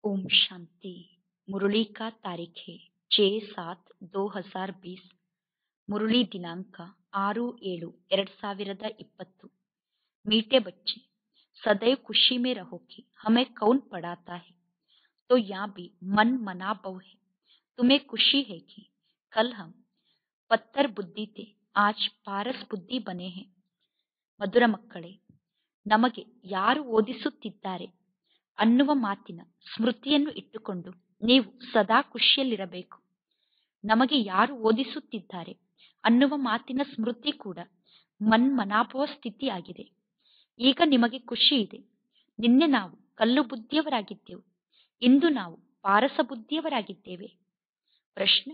ओम शांति मुरली का तारीख है छह सात दो हजार बीस ಮುರಳಿ ದಿನಾಂಕ ಆರು ಏಳು ಎರಡ್ ಸಾವಿರದ ಇಪ್ಪತ್ತು मीठे बच्चे सदैव खुशी में रहो कि हमें कौन पढ़ाता है तो यहाँ भी मन मना भव है तुम्हें खुशी है कि कल हम पत्थर बुद्धि थे आज ಪಾರಸ್ ಬುದ್ಧಿ ಬನೆ हैं ಮಧುರ ಮಕ್ಕಳೇ ನಮಗೆ ಯಾರು ಓದಿಸುತ್ತಿದ್ದಾರೆ ಅನ್ನುವ ಮಾತಿನ ಸ್ಮೃತಿಯನ್ನು ಇಟ್ಟುಕೊಂಡು ನೀವು ಸದಾ ಖುಷಿಯಲ್ಲಿರಬೇಕು ನಮಗೆ ಯಾರು ಓದಿಸುತ್ತಿದ್ದಾರೆ ಅನ್ನುವ ಮಾತಿನ ಸ್ಮೃತಿ ಕೂಡ ಮನ್ಮನಾಭವ ಸ್ಥಿತಿ ಆಗಿದೆ ಈಗ ನಿಮಗೆ ಖುಷಿ ಇದೆ ನಿನ್ನೆ ನಾವು ಕಲ್ಲು ಬುದ್ಧಿಯವರಾಗಿದ್ದೆವು ಇಂದು ನಾವು ಪಾರಸ ಬುದ್ಧಿಯವರಾಗಿದ್ದೇವೆ ಪ್ರಶ್ನೆ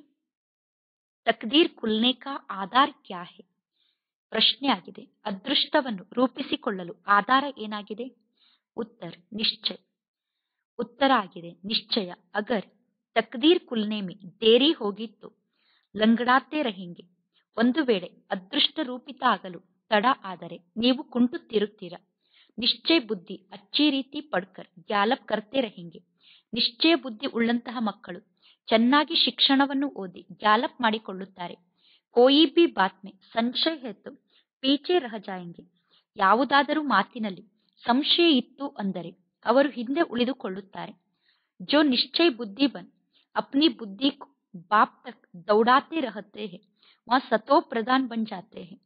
ತಕ್ದೀರ್ ಕುಲ್ನೆ ಕಾ ಆಧಾರ್ ಕ್ಯಾ ಹೇ ಪ್ರಶ್ನೆ ಆಗಿದೆ ಅದೃಷ್ಟವನ್ನು ರೂಪಿಸಿಕೊಳ್ಳಲು ಆಧಾರ ಏನಾಗಿದೆ ಉತ್ತರ ನಿಶ್ಚಯ ಉತ್ತರ ಆಗಿದೆ ನಿಶ್ಚಯ ಅಗರ್ ತಕ್ದೀರ್ ಕುಲ್ನೆ ಮೇ ದೇರಿ ಹೋಗಿತ್ತು ಲಂಗಡಾತೆ ರಹೆಂಗೆ ಒಂದು ವೇಳೆ ಅದೃಷ್ಟ ರೂಪಿತ ಆಗಲು ತಡ ಆದರೆ ನೀವು ಕುಂಟುತ್ತಿರುತ್ತೀರ ನಿಶ್ಚಯ ಬುದ್ಧಿ ಅಚ್ಚಿ ರೀತಿ ಪಡ್ಕರ್ ಗ್ಯಾಲಪ್ ಕರ್ತೆ ರಹೆಂಗೆ ನಿಶ್ಚಯ ಬುದ್ಧಿ ಉಳ್ಳಂತಹ ಮಕ್ಕಳು ಚೆನ್ನಾಗಿ ಶಿಕ್ಷಣವನ್ನು ಓದಿ ಗ್ಯಾಲಪ್ ಮಾಡಿಕೊಳ್ಳುತ್ತಾರೆ ಕೋಯಿ ಬಿ ಬಾತ್ ಮೇ ಸಂಶಯ ಹೆತ್ತು ಪೀಚೆ ರಹ ಜಾಯಂಗೆ ಯಾವುದಾದರೂ ಮಾತಿನಲ್ಲಿ ಸಂಶಯ ಇತ್ತು ಅಂದರೆ ಅವರು ಹಿಂದೆ ಉಳಿದುಕೊಳ್ಳುತ್ತಾರೆ ಜೋ ನಿಶ್ಚಯ ಬುದ್ಧಿ ಬನ್ ಅಪ್ನಿ ಬುದ್ಧಿ ಬಾಪ್ ತಕ್ ದೌಡಾತೆ ರಹತೆ ಹೇ ವಾ ಸತೋ ಪ್ರಧಾನ್ ಬನ್ ಜಾತೆ ಹೇ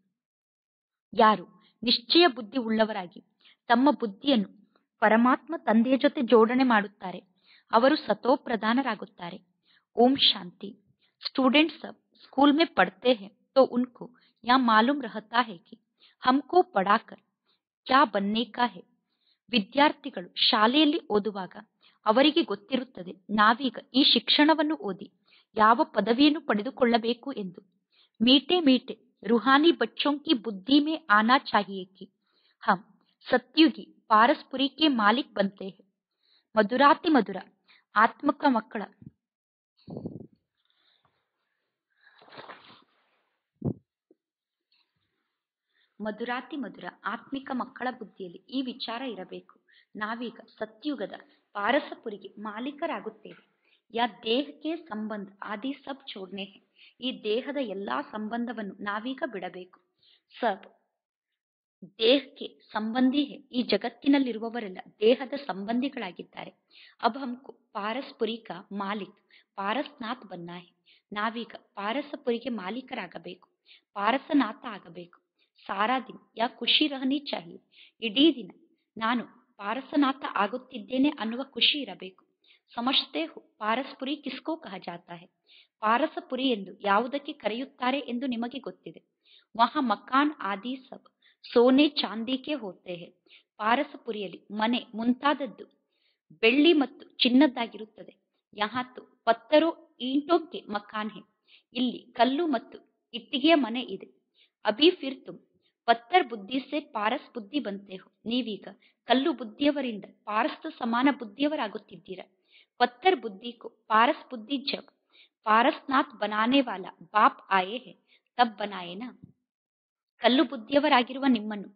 ಯಾರು ನಿಶ್ಚಯ ಬುದ್ಧಿ ಉಳ್ಳವರಾಗಿ ತಮ್ಮ ಬುದ್ಧಿಯನ್ನು ಪರಮಾತ್ಮ ತಂದೆಯ ಜೊತೆ ಜೋಡಣೆ ಮಾಡುತ್ತಾರೆ ಅವರು ಸತೋ ಪ್ರಧಾನರಾಗುತ್ತಾರೆ ಓಂ ಶಾಂತಿ ಸ್ಟೂडेंट्स सब स्कूल में पढ़ते हैं तो उनको यह मालूम रहता है कि हमको पढ़ाकर क्या बनने का है ವಿದ್ಯಾರ್ಥಿಗಳು ಶಾಲೆಯಲ್ಲಿ ಓದುವಾಗ ಅವರಿಗೆ ಗೊತ್ತಿರುತ್ತದೆ ನಾವೀಗ ಈ ಶಿಕ್ಷಣವನ್ನು ಓದಿ ಯಾವ ಪದವಿಯನ್ನು ಪಡೆದುಕೊಳ್ಳಬೇಕು ಎಂದು ಮೀಟೆ ಮೀಟೆ रूहानी बच्चों की बुद्धि में आना चाहिए कि हम सत्युगी पारस्पुरी के मालिक बनते हैं ಮಧುರಾತಿ ಮಧುರ ಆತ್ಮಕ ಮಕ್ಕಳ ಮಧುರಾತಿ ಮಧುರ ಆತ್ಮಿಕ ಮಕ್ಕಳ ಬುದ್ಧಿಯಲ್ಲಿ ಈ ವಿಚಾರ ಇರಬೇಕು ನಾವೀಗ ಸತ್ಯುಗದ ಪಾರಸಪುರಿಗೆ ಮಾಲೀಕರಾಗುತ್ತೇವೆ ಯಾ ದೇಹಕ್ಕೆ ಸಂಬಂಧ ಆದಿ ಸಬ್ ಚೋಡ್ನೆ ಹೇ ಈ ದೇಹದ ಎಲ್ಲಾ ಸಂಬಂಧವನ್ನು ನಾವೀಗ ಬಿಡಬೇಕು ಸಬ್ ದೇಹಕ್ಕೆ ಸಂಬಂಧಿ ಹೇ ಈ ಜಗತ್ತಿನಲ್ಲಿರುವವರೆಲ್ಲ ದೇಹದ ಸಂಬಂಧಿಗಳಾಗಿದ್ದಾರೆ ಅಬ್ ಹಮ್ಕು ಪಾರಸ್ಪುರಿ ಕಾ ಮಾಲಿಕ್ ಪಾರಸ್ನಾಥ್ ಬನ್ನಾ ಹೇ ನಾವೀಗ ಪಾರಸಪುರಿಗೆ ಮಾಲೀಕರಾಗಬೇಕು ಪಾರಸನಾಥ ಆಗಬೇಕು ಸಾರಾ ದಿನ ಯಾ ಖುಷಿ ರಹನಿ ಚಾಹಿಯೆ ಇಡೀ ದಿನ ನಾನು ಪಾರಸನಾಥ ಆಗುತ್ತಿದ್ದೇನೆ ಅನ್ನುವ ಖುಷಿ ಇರಬೇಕು ಸಮಜ್ತೆ ಹೋ ಪಾರಸ್ಪುರಿ ಕಿಸ್ಕೋ ಕಹ ಜಾತಾ ಹೇ ಪಾರಸಪುರಿ ಎಂದು ಯಾವುದಕ್ಕೆ ಕರೆಯುತ್ತಾರೆ ಎಂದು ನಿಮಗೆ ಗೊತ್ತಿದೆ ವಹ ಮಕಾನ್ ಆದಿ ಸಬ್ ಸೋನೆ ಚಾಂದಿಕೆ ಹೋತೆ ಹೇ ಪಾರಸಪುರಿಯಲ್ಲಿ ಮನೆ ಮುಂತಾದದ್ದು ಬೆಳ್ಳಿ ಮತ್ತು ಚಿನ್ನದ್ದಾಗಿರುತ್ತದೆ ಯಹಾತು ಪತ್ತರೋ ಈಂಟೋಕ್ಕೆ ಮಕಾನ್ ಹೇ ಇಲ್ಲಿ ಕಲ್ಲು ಮತ್ತು ಇಟ್ಟಿಗೆಯ ಮನೆ ಇದೆ ಅಭಿ ಫಿರ್ ತುಮ್ ಪತ್ತರ್ ಬುದ್ಧಿ ಸೆ ಪಾರಸ್ ಬುದ್ಧಿ ಬಂತೆ ಹೋ ನೀವೀಗ ಕಲ್ಲು ಬುದ್ಧಿಯವರಿಂದ ಪಾರಸ್ತ ಸಮಾನ ಬುದ್ಧಿಯವರಾಗುತ್ತಿದ್ದೀರಾ ಪತ್ತರ್ ಬುದ್ಧಿ ಕೋ ಪಾರಸ್ ಬುದ್ಧಿ ಜಬ್ ಪಾರಸ್ನಾಥ್ ಬನಾನೆ ವಾಲ ಬಾಪ್ ಆಯೇ ಹೇ ತಬ್ ಬನಾಯೇನಾ ಕಲ್ಲು ಬುದ್ಧಿಯವರಾಗಿರುವ ನಿಮ್ಮನ್ನು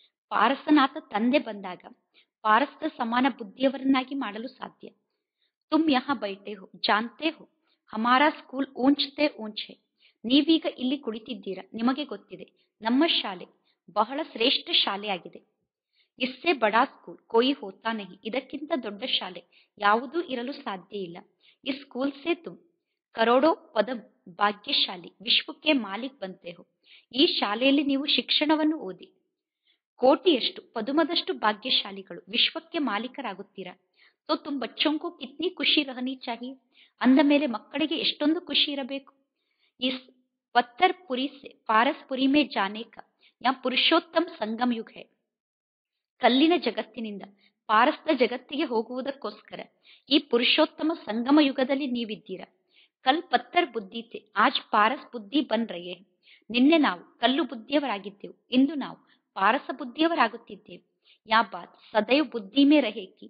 ಪಾರಸನಾಥ ತಂದೆ ಬಂದಾಗ ಪಾರಸ್ತ ಸಮಾನ ಬುದ್ಧಿಯವರನ್ನಾಗಿ ಮಾಡಲು ಸಾಧ್ಯ ತುಮ್ ಯಹ ಬೈಟೆ ಹೋ ಜಾನ್ತೆ ಹೋ ಹಮಾರಾ ಸ್ಕೂಲ್ ಊಂಚ್ತೆ ಊಂಚ್ ಹೇ ನೀವೀಗ ಇಲ್ಲಿ ಕುಳಿತಿದ್ದೀರಾ ನಿಮಗೆ ಗೊತ್ತಿದೆ ನಮ್ಮ ಶಾಲೆ ಬಹಳ ಶ್ರೇಷ್ಠ ಶಾಲೆಯಾಗಿದೆ ಇಸ್ಸೆ ಬಡಾ ಸ್ಕೂಲ್ ಕೋಯಿ ಹೋತಾ ನಹಿ ಇದಕ್ಕಿಂತ ದೊಡ್ಡ ಶಾಲೆ ಯಾವುದೂ ಇರಲು ಸಾಧ್ಯ ಇಲ್ಲ ಈ ಸ್ಕೂಲ್ ಸೆ ತುಮ್ ಕರೋಡೋ ಪದ ಭಾಗ್ಯಶಾಲಿ ವಿಶ್ವಕ್ಕೆ ಮಾಲಿಕ್ ಬಂತೆ ಹೋ ಈ ಶಾಲೆಯಲ್ಲಿ ನೀವು ಶಿಕ್ಷಣವನ್ನು ಓದಿ ಕೋಟಿಯಷ್ಟು ಪದುಮದಷ್ಟು ಭಾಗ್ಯಶಾಲಿಗಳು ವಿಶ್ವಕ್ಕೆ ಮಾಲೀಕರಾಗುತ್ತೀರಾ ತೋ ತುಮ್ ಬಚ್ಚೋಂಕೋ ಕಿತ್ನಿ ಖುಷಿ ರಹನಿ ಚಾಹಿಯೆ ಅಂದ ಮೇಲೆ ಮಕ್ಕಳಿಗೆ ಎಷ್ಟೊಂದು ಖುಷಿ ಇರಬೇಕು ಇಸ್ ಪತ್ತರ್ ಪುರಿ ಸೆ ಪಾರಸ್ ಪುರಿ ಮೇ ಜಾನೆ ಕಾ ಯಾ ಪುರುಷೋತ್ತಮ ಸಂಗಮ ಯುಗ ಹೇ ಕಲ್ಲಿನ ಜಗತ್ತಿನಿಂದ ಪಾರಸ್ತ ಜಗತ್ತಿಗೆ ಹೋಗುವುದಕ್ಕೋಸ್ಕರ ಈ ಪುರುಷೋತ್ತಮ ಸಂಗಮ ಯುಗದಲ್ಲಿ ನೀವಿದ್ದೀರಾ ಕಲ್ ಪತ್ತರ್ ಬುದ್ಧಿ ಥೆ ಆಜ್ ಪಾರಸ್ ಬುದ್ಧಿ ಬನ್ ರಹೆ ನಿನ್ನೆ ನಾವು ಕಲ್ಲು ಬುದ್ಧಿಯವರಾಗಿದ್ದೆವು ಇಂದು ನಾವು ಪಾರಸ ಬುದ್ಧಿಯವರಾಗುತ್ತಿದ್ದೇವೆ ಯಾ ಬಾತ್ ಸದೈವ್ ಬುದ್ಧಿ ಮೇ ರಹೆ ಕಿ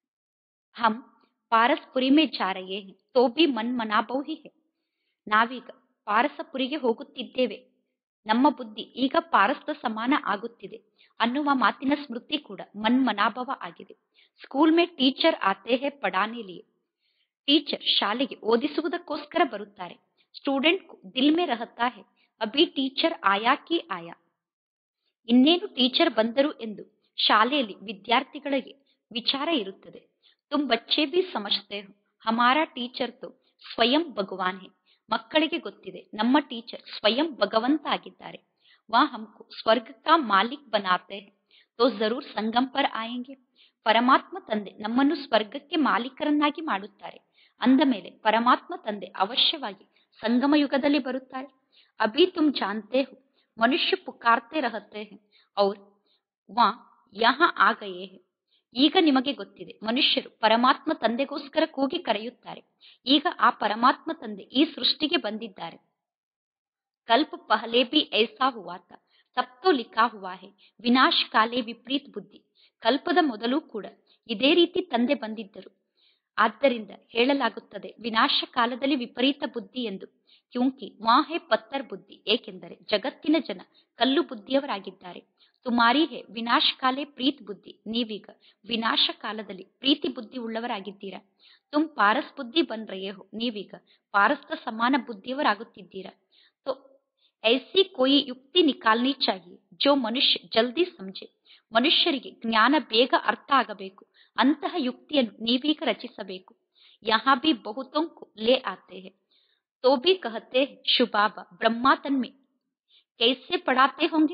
ಹಮ್ ಪಾರಸ್ಪುರಿ ಮೇ ಜಾ ರಹೆ ಹೇ ತೋ ಬಿ ಮನ್ ಮನಾಭವ್ ಹಿ ಹೇ ನಾವೀಗ ಪಾರಸಪುರಿಗೆ ಹೋಗುತ್ತಿದ್ದೇವೆ ನಮ್ಮ ಬುದ್ಧಿ ಈಗ ಪಾರಸ್ತ ಸಮಾನ ಆಗುತ್ತಿದೆ ಅನ್ನುವ ಮಾತಿನ ಸ್ಮೃತಿ ಕೂಡ ಮನ್ಮನಾಭವ ಆಗಿದೆ ಸ್ಕೂಲ್ ಮೇ ಟೀಚರ್ ಆತೆ ಹೇ ಪಡಾನೆ ಲಿಯೆ ಟೀಚರ್ ಶಾಲೆಗೆ ಓದಿಸುವುದಕ್ಕೋಸ್ಕರ ಬರುತ್ತಾರೆ ಸ್ಟೂಡೆಂಟ್ ದಿಲ್ ಮೇ ರಹತಾ ಹೇ ಅಭಿ ಟೀಚರ್ ಆಯಾ ಕಿ ಆಯಾ ಇನ್ನೇನು ಟೀಚರ್ ಬಂದರು ಎಂದು ಶಾಲೆಯಲ್ಲಿ ವಿದ್ಯಾರ್ಥಿಗಳಿಗೆ ವಿಚಾರ ಇರುತ್ತದೆ ತುಮ್ ಬಚ್ಚೆ ಬಿ ಸಮಜ್ತೆ ಹೋ ಹಮಾರಾ ಟೀಚರ್ ತೋ ಸ್ವಯಂ ಭಗವಾನ್ ಹೇ ಮಕ್ಕಳಿಗೆ ಗೊತ್ತಿದೆ ನಮ್ಮ ಟೀಚರ್ ಸ್ವಯಂ ಭಗವಂತ ಆಗಿದ್ದಾರೆ ವಾ ಹಮ್ಕೋ ಸ್ವರ್ಗ ಕಾ ಮಾಲಿಕ್ ಬನಾತೆ ಹೇ ತೋ ಜರೂರ್ ಸಂಗಮ್ ಪರ್ ಆಯೆಂಗೆ ಪರಮಾತ್ಮ ತಂದೆ ನಮ್ಮನ್ನು ಸ್ವರ್ಗಕ್ಕೆ ಮಾಲೀಕರನ್ನಾಗಿ ಮಾಡುತ್ತಾರೆ ಅಂದ ಮೇಲೆ ಪರಮಾತ್ಮ ತಂದೆ ಅವಶ್ಯವಾಗಿ ಸಂಗಮ ಯುಗದಲ್ಲಿ ಬರುತ್ತಾರೆ ಅಭಿ ತುಮ್ ಜಾನ್ತೆ ಹೋ ಮನುಷ್ಯ ಪುಕಾರ್ತೆ ರಹತೆ ಹೇ ಔರ್ ವಾ ಯಹಾ ಆ ಗಯೇ ಹೇ ಈಗ ನಿಮಗೆ ಗೊತ್ತಿದೆ ಮನುಷ್ಯರು ಪರಮಾತ್ಮ ತಂದೆಗೋಸ್ಕರ ಕೂಗಿ ಕರೆಯುತ್ತಾರೆ ಈಗ ಆ ಪರಮಾತ್ಮ ತಂದೆ ಈ ಸೃಷ್ಟಿಗೆ ಬಂದಿದ್ದಾರೆ ಕಲ್ಪ ಪಹಲೆ ಬಿ ಐಸಾ ಹುವಾ ತಾ ತಬ್ ತೋ ಲಿಖಾ ಹುವಾ ಹೇ ವಿನಾಶ್ ಕಾಲೇ ವಿಪರೀತ್ ಬುದ್ಧಿ ಕಲ್ಪದ ಮೊದಲು ಕೂಡ ಇದೇ ರೀತಿ ತಂದೆ ಬಂದಿದ್ದರು ಆದ್ದರಿಂದ ಹೇಳಲಾಗುತ್ತದೆ ವಿನಾಶ ಕಾಲದಲ್ಲಿ ವಿಪರೀತ ಬುದ್ಧಿ ಎಂದು ಕ್ಯೂಂಕಿ ವಾ ಹೇ ಪತ್ತರ್ ಬುದ್ಧಿ ಏಕೆಂದರೆ ಜಗತ್ತಿನ ಜನ ಕಲ್ಲು ಬುದ್ಧಿಯವರಾಗಿದ್ದಾರೆ ತುಮಾರಿ ಹೇ ವಿನಾಶ ಕಾಲೇ ಪ್ರೀತ್ ಬುದ್ಧಿ ನೀವೀಗ ವಿನಾಶ ಕಾಲದಲ್ಲಿ ಪ್ರೀತಿ ಬುದ್ಧಿ ಉಳ್ಳವರಾಗಿದ್ದೀರಾ ತುಮ್ ಪಾರಸ್ ಬುದ್ಧಿ ಬನ್ ರಯೇ ಹೋ ನೀವೀಗ ಪಾರಸ್ತ ಸಮಾನ ಬುದ್ಧಿಯವರಾಗುತ್ತಿದ್ದೀರಾ तो ऐसी कोई युक्ति निकालनी चाहिए जो ಮನುಷ್ಯ ಜಲ್ದಿ ಸಮझೆ ಮನುಷ್ಯರಿಗೆ ಜ್ಞಾನ ಬೇಗ ಅರ್ಥ ಆಗಬೇಕು ಅಂತಹ ಯುಕ್ತಿಯನ್ನು ನೀವೀಗ ರಚಿಸಬೇಕು ಯಹಾ ಬಿ ಬಹುತೋಂಕು ಲೇ ಆತೆ ಹೇ ತೋ ಬಿ ಕಹತೆ ಶುಭಾಬ ಬ್ರಹ್ಮಾ ತನ್ಮೆ ಕೈಸೆ ಪಡಾತೆ ಹೋಂಗೆ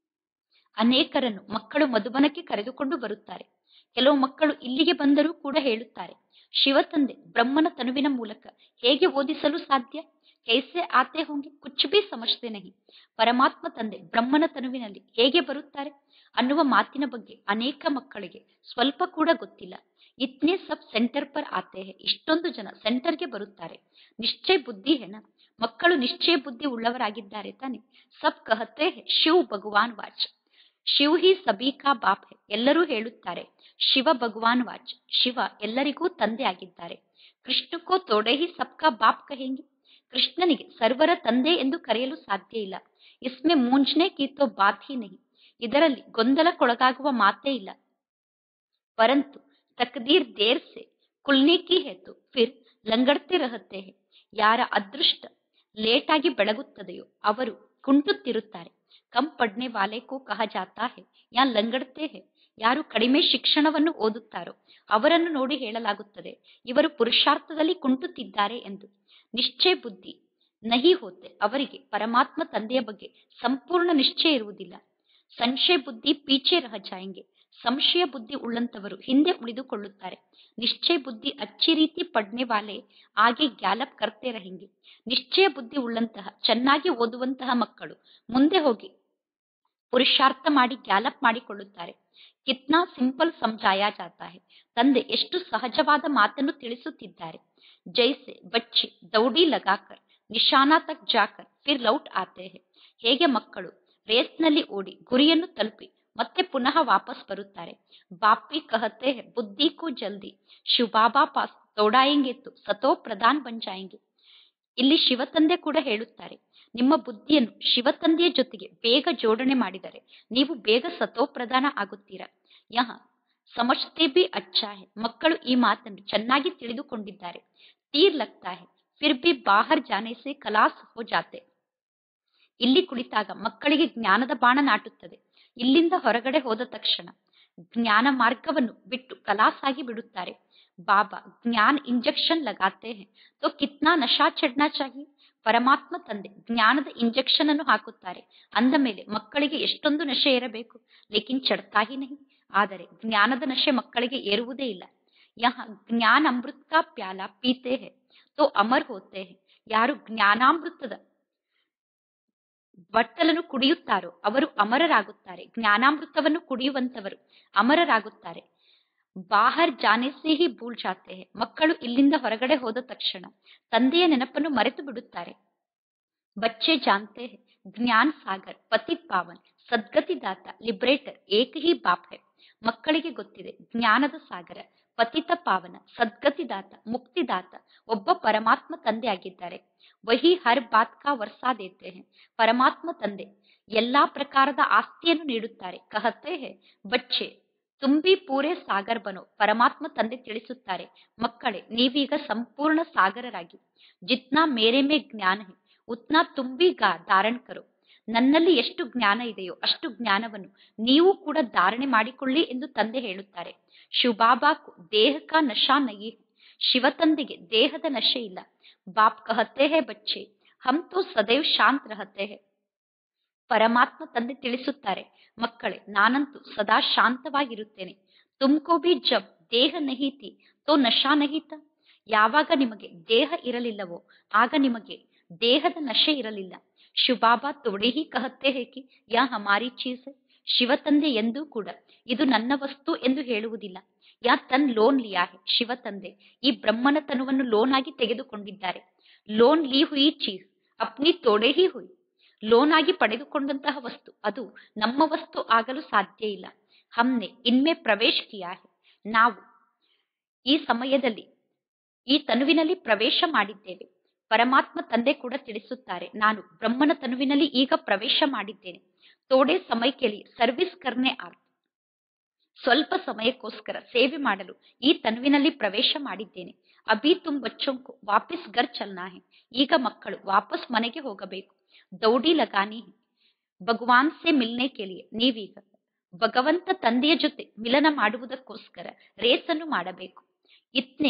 ಅನೇಕರನ್ನು ಮಕ್ಕಳು ಮಧುಬನಕ್ಕೆ ಕರೆದುಕೊಂಡು ಬರುತ್ತಾರೆ ಕೆಲವು ಮಕ್ಕಳು ಇಲ್ಲಿಗೆ ಬಂದರೂ ಕೂಡ ಹೇಳುತ್ತಾರೆ ಶಿವ ತಂದೆ ಬ್ರಹ್ಮನ ತನುವಿನ ಮೂಲಕ ಹೇಗೆ ಓದಿಸಲು ಸಾಧ್ಯ ಕೈಸೆ ಆತೆ ಹೋಂಗೆ ಕುಚ್ ಬಿ ಸಮಜ್ತೆ ನಹಿ ಪರಮಾತ್ಮ ತಂದೆ ಬ್ರಹ್ಮನ ತನುವಿನಲ್ಲಿ ಹೇಗೆ ಬರುತ್ತಾರೆ ಅನ್ನುವ ಮಾತಿನ ಬಗ್ಗೆ ಅನೇಕ ಮಕ್ಕಳಿಗೆ ಸ್ವಲ್ಪ ಕೂಡ ಗೊತ್ತಿಲ್ಲ ಇತ್ನೇ ಸಬ್ ಸೆಂಟರ್ ಪರ್ ಆತೆ ಹೇ ಇಷ್ಟೊಂದು ಜನ ಸೆಂಟರ್ಗೆ ಬರುತ್ತಾರೆ ನಿಶ್ಚಯ ಬುದ್ಧಿ ಹೇನ ಮಕ್ಕಳು ನಿಶ್ಚಯ ಬುದ್ಧಿ ಉಳ್ಳವರಾಗಿದ್ದಾರೆ ತಾನೆ ಸಬ್ ಕಹತೆ ಹೇ ಶಿವ್ ಭಗವಾನ್ ವಾಚ್ ಶಿವ್ ಹಿ ಸಬಿ ಕಾ ಬಾಪ್ ಹೇ ಎಲ್ಲರೂ ಹೇಳುತ್ತಾರೆ ಶಿವ ಭಗವಾನ್ ವಾಚ್ ಶಿವ ಎಲ್ಲರಿಗೂ ತಂದೆ ಆಗಿದ್ದಾರೆ ಕೃಷ್ಣಕೋ ತೋಡೆ ಹಿ ಸಬ್ಕಾ ಬಾಪ್ ಕಹೆಂಗೆ ಕೃಷ್ಣನಿಗೆ ಸರ್ವರ ತಂದೆ ಎಂದು ಕರೆಯಲು ಸಾಧ್ಯ ಇಲ್ಲ ಇಸ್ಮೆ ಮೂಂಜ್ನೆ ಕೀತೋ ಬಾತ್ ಹಿ ನಹಿ ಇದರಲ್ಲಿ ಗೊಂದಲಕ್ಕೊಳಗಾಗುವ ಮಾತೇ ಇಲ್ಲ ಪರಂತು ತಕ್ದೀರ್ ದೇರ್ ಸೆ ಕುಲ್ನೆ ಕಿ ಹೇತು ಫಿರ್ ಲಂಗಡ್ತೆ ರಹತೆ ಹೇ ಯಾರ ಅದೃಷ್ಟ ಲೇಟ್ ಆಗಿ ಬೆಳಗುತ್ತದೆಯೋ ಅವರು ಕುಂಟುತ್ತಿರುತ್ತಾರೆ ಕಂ ಪಡ್ನೆ ವಾಲೆ ಕೋ ಕಹ ಜಾತಾ ಹೇ ಯಾ ಲಂಗಡ್ತೆ ಹೇ ಯಾರು ಕಡಿಮೆ ಶಿಕ್ಷಣವನ್ನು ಓದುತ್ತಾರೋ ಅವರನ್ನು ನೋಡಿ ಹೇಳಲಾಗುತ್ತದೆ ಇವರು ಪುರುಷಾರ್ಥದಲ್ಲಿ ಕುಂಟುತ್ತಿದ್ದಾರೆ ಎಂದು ನಿಶ್ಚಯ ಬುದ್ಧಿ ನಹಿ ಹೋತೆ ಅವರಿಗೆ ಪರಮಾತ್ಮ ತಂದೆಯ ಬಗ್ಗೆ ಸಂಪೂರ್ಣ ನಿಶ್ಚಯ ಇರುವುದಿಲ್ಲ ಸಂಶಯ ಬುದ್ಧಿ ಪೀಚೆ ರಹ ಜಾಯಂಗೆ ಸಂಶಯ ಬುದ್ಧಿ ಉಳ್ಳಂತವರು ಹಿಂದೆ ಉಳಿದುಕೊಳ್ಳುತ್ತಾರೆ ನಿಶ್ಚಯ ಬುದ್ಧಿ ಅಚ್ಚಿ ರೀತಿ ಪಡ್ನೆ ವಾಲೆ ಆಗೆ ಗ್ಯಾಲಪ್ ಕರ್ತೆ ರಹೆಂಗೆ ನಿಶ್ಚಯ ಬುದ್ಧಿ ಉಳ್ಳಂತಹ ಚೆನ್ನಾಗಿ ಓದುವಂತಹ ಮಕ್ಕಳು ಮುಂದೆ ಹೋಗಿ ಪುರುಷಾರ್ಥ ಮಾಡಿ ಗ್ಯಾಲಪ್ ಮಾಡಿಕೊಳ್ಳುತ್ತಾರೆ ಕಿತ್ನಾ ಸಿಂಪಲ್ ಸಮಜಾಯಾ ಜಾತಾ ಹೇ ತಂದೆ ಎಷ್ಟು ಸಹಜವಾದ ಮಾತನ್ನು ತಿಳಿಸುತ್ತಿದ್ದಾರೆ ಜೈಸೆ ಬಚ್ಚೆ ದೌಡಿ ಲಗಾಕರ್ ನಿಶಾನಾ ತಕ್ ಜಾಕರ್ ಫಿರ್ ಲೌಟ್ ಆತೆ ಹೇ ಹೇಗೆ ಮಕ್ಕಳು ರೇಸ್ನಲ್ಲಿ ಓಡಿ ಗುರಿಯನ್ನು ತಲುಪಿ ಮತ್ತೆ ಪುನಃ ವಾಪಸ್ ಬರುತ್ತಾರೆ ಬಾಪಿ ಕಹತೆ ಹೇ ಬುದ್ಧಿ ಕೋ ಜಲ್ದಿ ಶಿವಬಾಬಾ ಪಾಸ್ ದೌಡಾಯಂಗೆ ತು ಸತೋ ಪ್ರಧಾನ್ ಬನ್ ಜಾಯಂಗೆ ಇಲ್ಲಿ ಶಿವತಂದೆ ಕೂಡ ಹೇಳುತ್ತಾರೆ ನಿಮ್ಮ ಬುದ್ಧಿಯನ್ನು ಶಿವತಂದೆಯ ಜೊತೆಗೆ ಬೇಗ ಜೋಡಣೆ ಮಾಡಿದರೆ ನೀವು ಬೇಗ ಸತೋ ಪ್ರಧಾನ ಆಗುತ್ತೀರಾ ಯಹ ಸಮಜ್ತೆ ಬಿ ಅಚ್ಚಾ ಹೇ ಮಕ್ಕಳು ಈ ಮಾತನ್ನು ಚೆನ್ನಾಗಿ ತಿಳಿದುಕೊಂಡಿದ್ದಾರೆ ತೀರ್ ಲಗ್ತಾ ಹೇ ಫಿರ್ ಬಿ ಬಾಹರ್ ಜಾನೆ ಸೆ ಕಲಾಸ್ ಹೋ ಜಾತೆ ಇಲ್ಲಿ ಕುಳಿತಾಗ ಮಕ್ಕಳಿಗೆ ಜ್ಞಾನದ ಬಾಣ ನಾಟುತ್ತದೆ ಇಲ್ಲಿಂದ ಹೊರಗಡೆ ಹೋದ ತಕ್ಷಣ ಜ್ಞಾನ ಮಾರ್ಗವನ್ನು ಬಿಟ್ಟು ಕಲಾಸಾಗಿ ಬಿಡುತ್ತಾರೆ ಬಾಬಾ ಜ್ಞಾನ ಇಂಜೆಕ್ಷನ್ ಲಗಾತೆ ಹೇ ತೋ ಕಿತ್ನಾ ನಶಾ ಚಡ್ನಾ ಚಾಹಿಯೆ ಪರಮಾತ್ಮ ತಂದೆ ಜ್ಞಾನದ ಇಂಜೆಕ್ಷನ್ ಅನ್ನು ಹಾಕುತ್ತಾರೆ ಅಂದ ಮೇಲೆ ಮಕ್ಕಳಿಗೆ ಎಷ್ಟೊಂದು ನಶೆ ಇರಬೇಕು ಲೇಕಿನ್ ಚಡ್ತಾ ಹಿ ನಹಿ ಆದರೆ ಜ್ಞಾನದ ನಶೆ ಮಕ್ಕಳಿಗೆ ಏರುವುದೇ ಇಲ್ಲ ಯಹ ಜ್ಞಾನ ಅಮೃತ ಕಾ ಪ್ಯಾಲ ಪೀತೆ ಹೇ ತೋ ಅಮರ್ ಹೋತೆ ಹೇ ಯಾರು ಜ್ಞಾನಾಮೃತದ ಬಟ್ಟಲನ್ನು ಕುಡಿಯುತ್ತಾರೋ ಅವರು ಅಮರರಾಗುತ್ತಾರೆ ಜ್ಞಾನಾಮೃತವನ್ನು ಕುಡಿಯುವಂತವರು ಅಮರರಾಗುತ್ತಾರೆ ಬಾಹರ್ ಜಾನೆ ಸೇ ಹಿ ಭೂಲ್ ಜಾತೆ ಹೇ ಮಕ್ಕಳು ಇಲ್ಲಿಂದ ಹೊರಗಡೆ ಹೋದ ತಕ್ಷಣ ತಂದೆಯ ನೆನಪನ್ನು ಮರೆತು ಬಿಡುತ್ತಾರೆ ಬಚ್ಚೆ ಜಾನ್ತೆ ಹೇ ಜ್ಞಾನ್ ಸಾಗರ್ ಪತಿ ಪಾವನ್ ಸದ್ಗತಿ ದಾತ ಲಿಬ್ರೇಟರ್ ಏಕ ಹಿ ಬಾಪ್ ಹೇ ಮಕ್ಕಳಿಗೆ ಗೊತ್ತಿದೆ ಜ್ಞಾನದ ಸಾಗರ ಪತಿತ ಪಾವನ ಸದ್ಗತಿದಾತ ಮುಕ್ತಿದಾತ ಒಬ್ಬ ಪರಮಾತ್ಮ ತಂದೆ ಆಗಿದ್ದಾರೆ ವಹಿ ಹರ್ ಬಾತ್ ಕಾ ವರ್ಸಾ ದೇತೆ ಹೇ ಪರಮಾತ್ಮ ತಂದೆ ಎಲ್ಲಾ ಪ್ರಕಾರದ ಆಸ್ತಿಯನ್ನು ನೀಡುತ್ತಾರೆ ಕಹತೆ ಹೇ ಬಚ್ಚೆ ತುಂಬಿ ಪೂರೇ ಸಾಗರ್ ಬನೋ ಪರಮಾತ್ಮ ತಂದೆ ತಿಳಿಸುತ್ತಾರೆ ಮಕ್ಕಳೇ ನೀವೀಗ ಸಂಪೂರ್ಣ ಸಾಗರರಾಗಿ ಜಿತ್ನಾ ಮೇರೆ ಮೇ ಜ್ಞಾನ ಹೇ ಉತ್ನಾ ತುಂಬಿ ಗಾ ಧಾರಣ್ ಕರೋ ನನ್ನಲ್ಲಿ ಎಷ್ಟು ಜ್ಞಾನ ಇದೆಯೋ ಅಷ್ಟು ಜ್ಞಾನವನ್ನು ನೀವು ಕೂಡ ಧಾರಣೆ ಮಾಡಿಕೊಳ್ಳಿ ಎಂದು ತಂದೆ ಹೇಳುತ್ತಾರೆ ಶಿವಬಾಬಾಕು ದೇಹಕ ನಶಾ ನಯಿ ಶಿವ ತಂದೆಗೆ ದೇಹದ ನಶೆ ಇಲ್ಲ ಬಾಪ್ ಕಹತೆ ಹೇ ಬಚ್ಚೆ ಹಮ್ ತೋ ಸದೈವ್ ಶಾಂತ್ ರಹತೆ ಹೇ ಪರಮಾತ್ಮ ತಂದೆ ತಿಳಿಸುತ್ತಾರೆ ಮಕ್ಕಳೇ ನಾನಂತೂ ಸದಾ ಶಾಂತವಾಗಿರುತ್ತೇನೆ ತುಮ್ಕೋ ಬಿ ಜಬ್ ದೇಹ ನಹೀತಿ ತೋ ನಶಾ ನಹೀತ ಯಾವಾಗ ನಿಮಗೆ ದೇಹ ಇರಲಿಲ್ಲವೋ ಆಗ ನಿಮಗೆ ದೇಹದ ನಶೆ ಇರಲಿಲ್ಲ ಶಿವಬಾಬಾ ತೋಡೆ ಹಿ ಕಹತ್ತೆ ಹೇ ಕಿ ಯಾ ಹಮಾರಿ ಚೀಸ್ ಹೈ ಶಿವ ತಂದೆ ಎಂದೂ ಕೂಡ ಇದು ನನ್ನ ವಸ್ತು ಎಂದು ಹೇಳುವುದಿಲ್ಲ ಯಾ ತನ್ ಲೋನ್ ಲಿಯಾ ಹೇ ಶಿವ ತಂದೆ ಈ ಬ್ರಹ್ಮನ ತನುವನ್ನು ಲೋನ್ ಆಗಿ ತೆಗೆದುಕೊಂಡಿದ್ದಾರೆ ಲೋನ್ ಲಿ ಹುಯಿ ಚೀಸ್ ಅಪ್ನಿ ತೋಡೆ ಹಿ ಹುಯಿ ಲೋನ್ ಆಗಿ ಪಡೆದುಕೊಂಡಂತಹ ವಸ್ತು ಅದು ನಮ್ಮ ವಸ್ತು ಆಗಲು ಸಾಧ್ಯ ಇಲ್ಲ ಹಮ್ನೆ ಇನ್ಮೆ ಪ್ರವೇಶ್ ಕಿಯಾ ಹೇ ನಾವು ಈ ಸಮಯದಲ್ಲಿ ಈ ತನುವಿನಲ್ಲಿ ಪ್ರವೇಶ ಮಾಡಿದ್ದೇವೆ ಪರಮಾತ್ಮ ತಂದೆ ಕೂಡ ತಿಳಿಸುತ್ತಾರೆ ನಾನು ಬ್ರಹ್ಮನ ತನುವಿನಲ್ಲಿ ಈಗ ಪ್ರವೇಶ ಮಾಡಿದ್ದೇನೆ ತೋಡೆ ಸಮಯಕ್ಕೆಲಿ ಸರ್ವಿಸ್ ಕರ್ನೆ ಆರ್ ಸ್ವಲ್ಪ ಸಮಯಕ್ಕೋಸ್ಕರ ಸೇವೆ ಮಾಡಲು ಈ ತನುವಿನಲ್ಲಿ ಪ್ರವೇಶ ಮಾಡಿದ್ದೇನೆ ಅಭಿ ತುಮ್ ಬಚ್ಚೊಂಕು ವಾಪಸ್ ಗರ್ ಚಲ್ನಾ ಹೇ ಈಗ ಮಕ್ಕಳು ವಾಪಸ್ ಮನೆಗೆ ಹೋಗಬೇಕು ದೌಡಿ ಲಗಾನಿ ಹೇ ಭಗವಾನ್ ಸೆ ಮಿಲ್ನೆ ಕೆಲಿಯೆ ನೀವೀಗ ಭಗವಂತ ತಂದೆಯ ಜೊತೆ ಮಿಲನ ಮಾಡುವುದಕ್ಕೋಸ್ಕರ ರೇಸನ್ನು ಮಾಡಬೇಕು ಇತ್ನೆ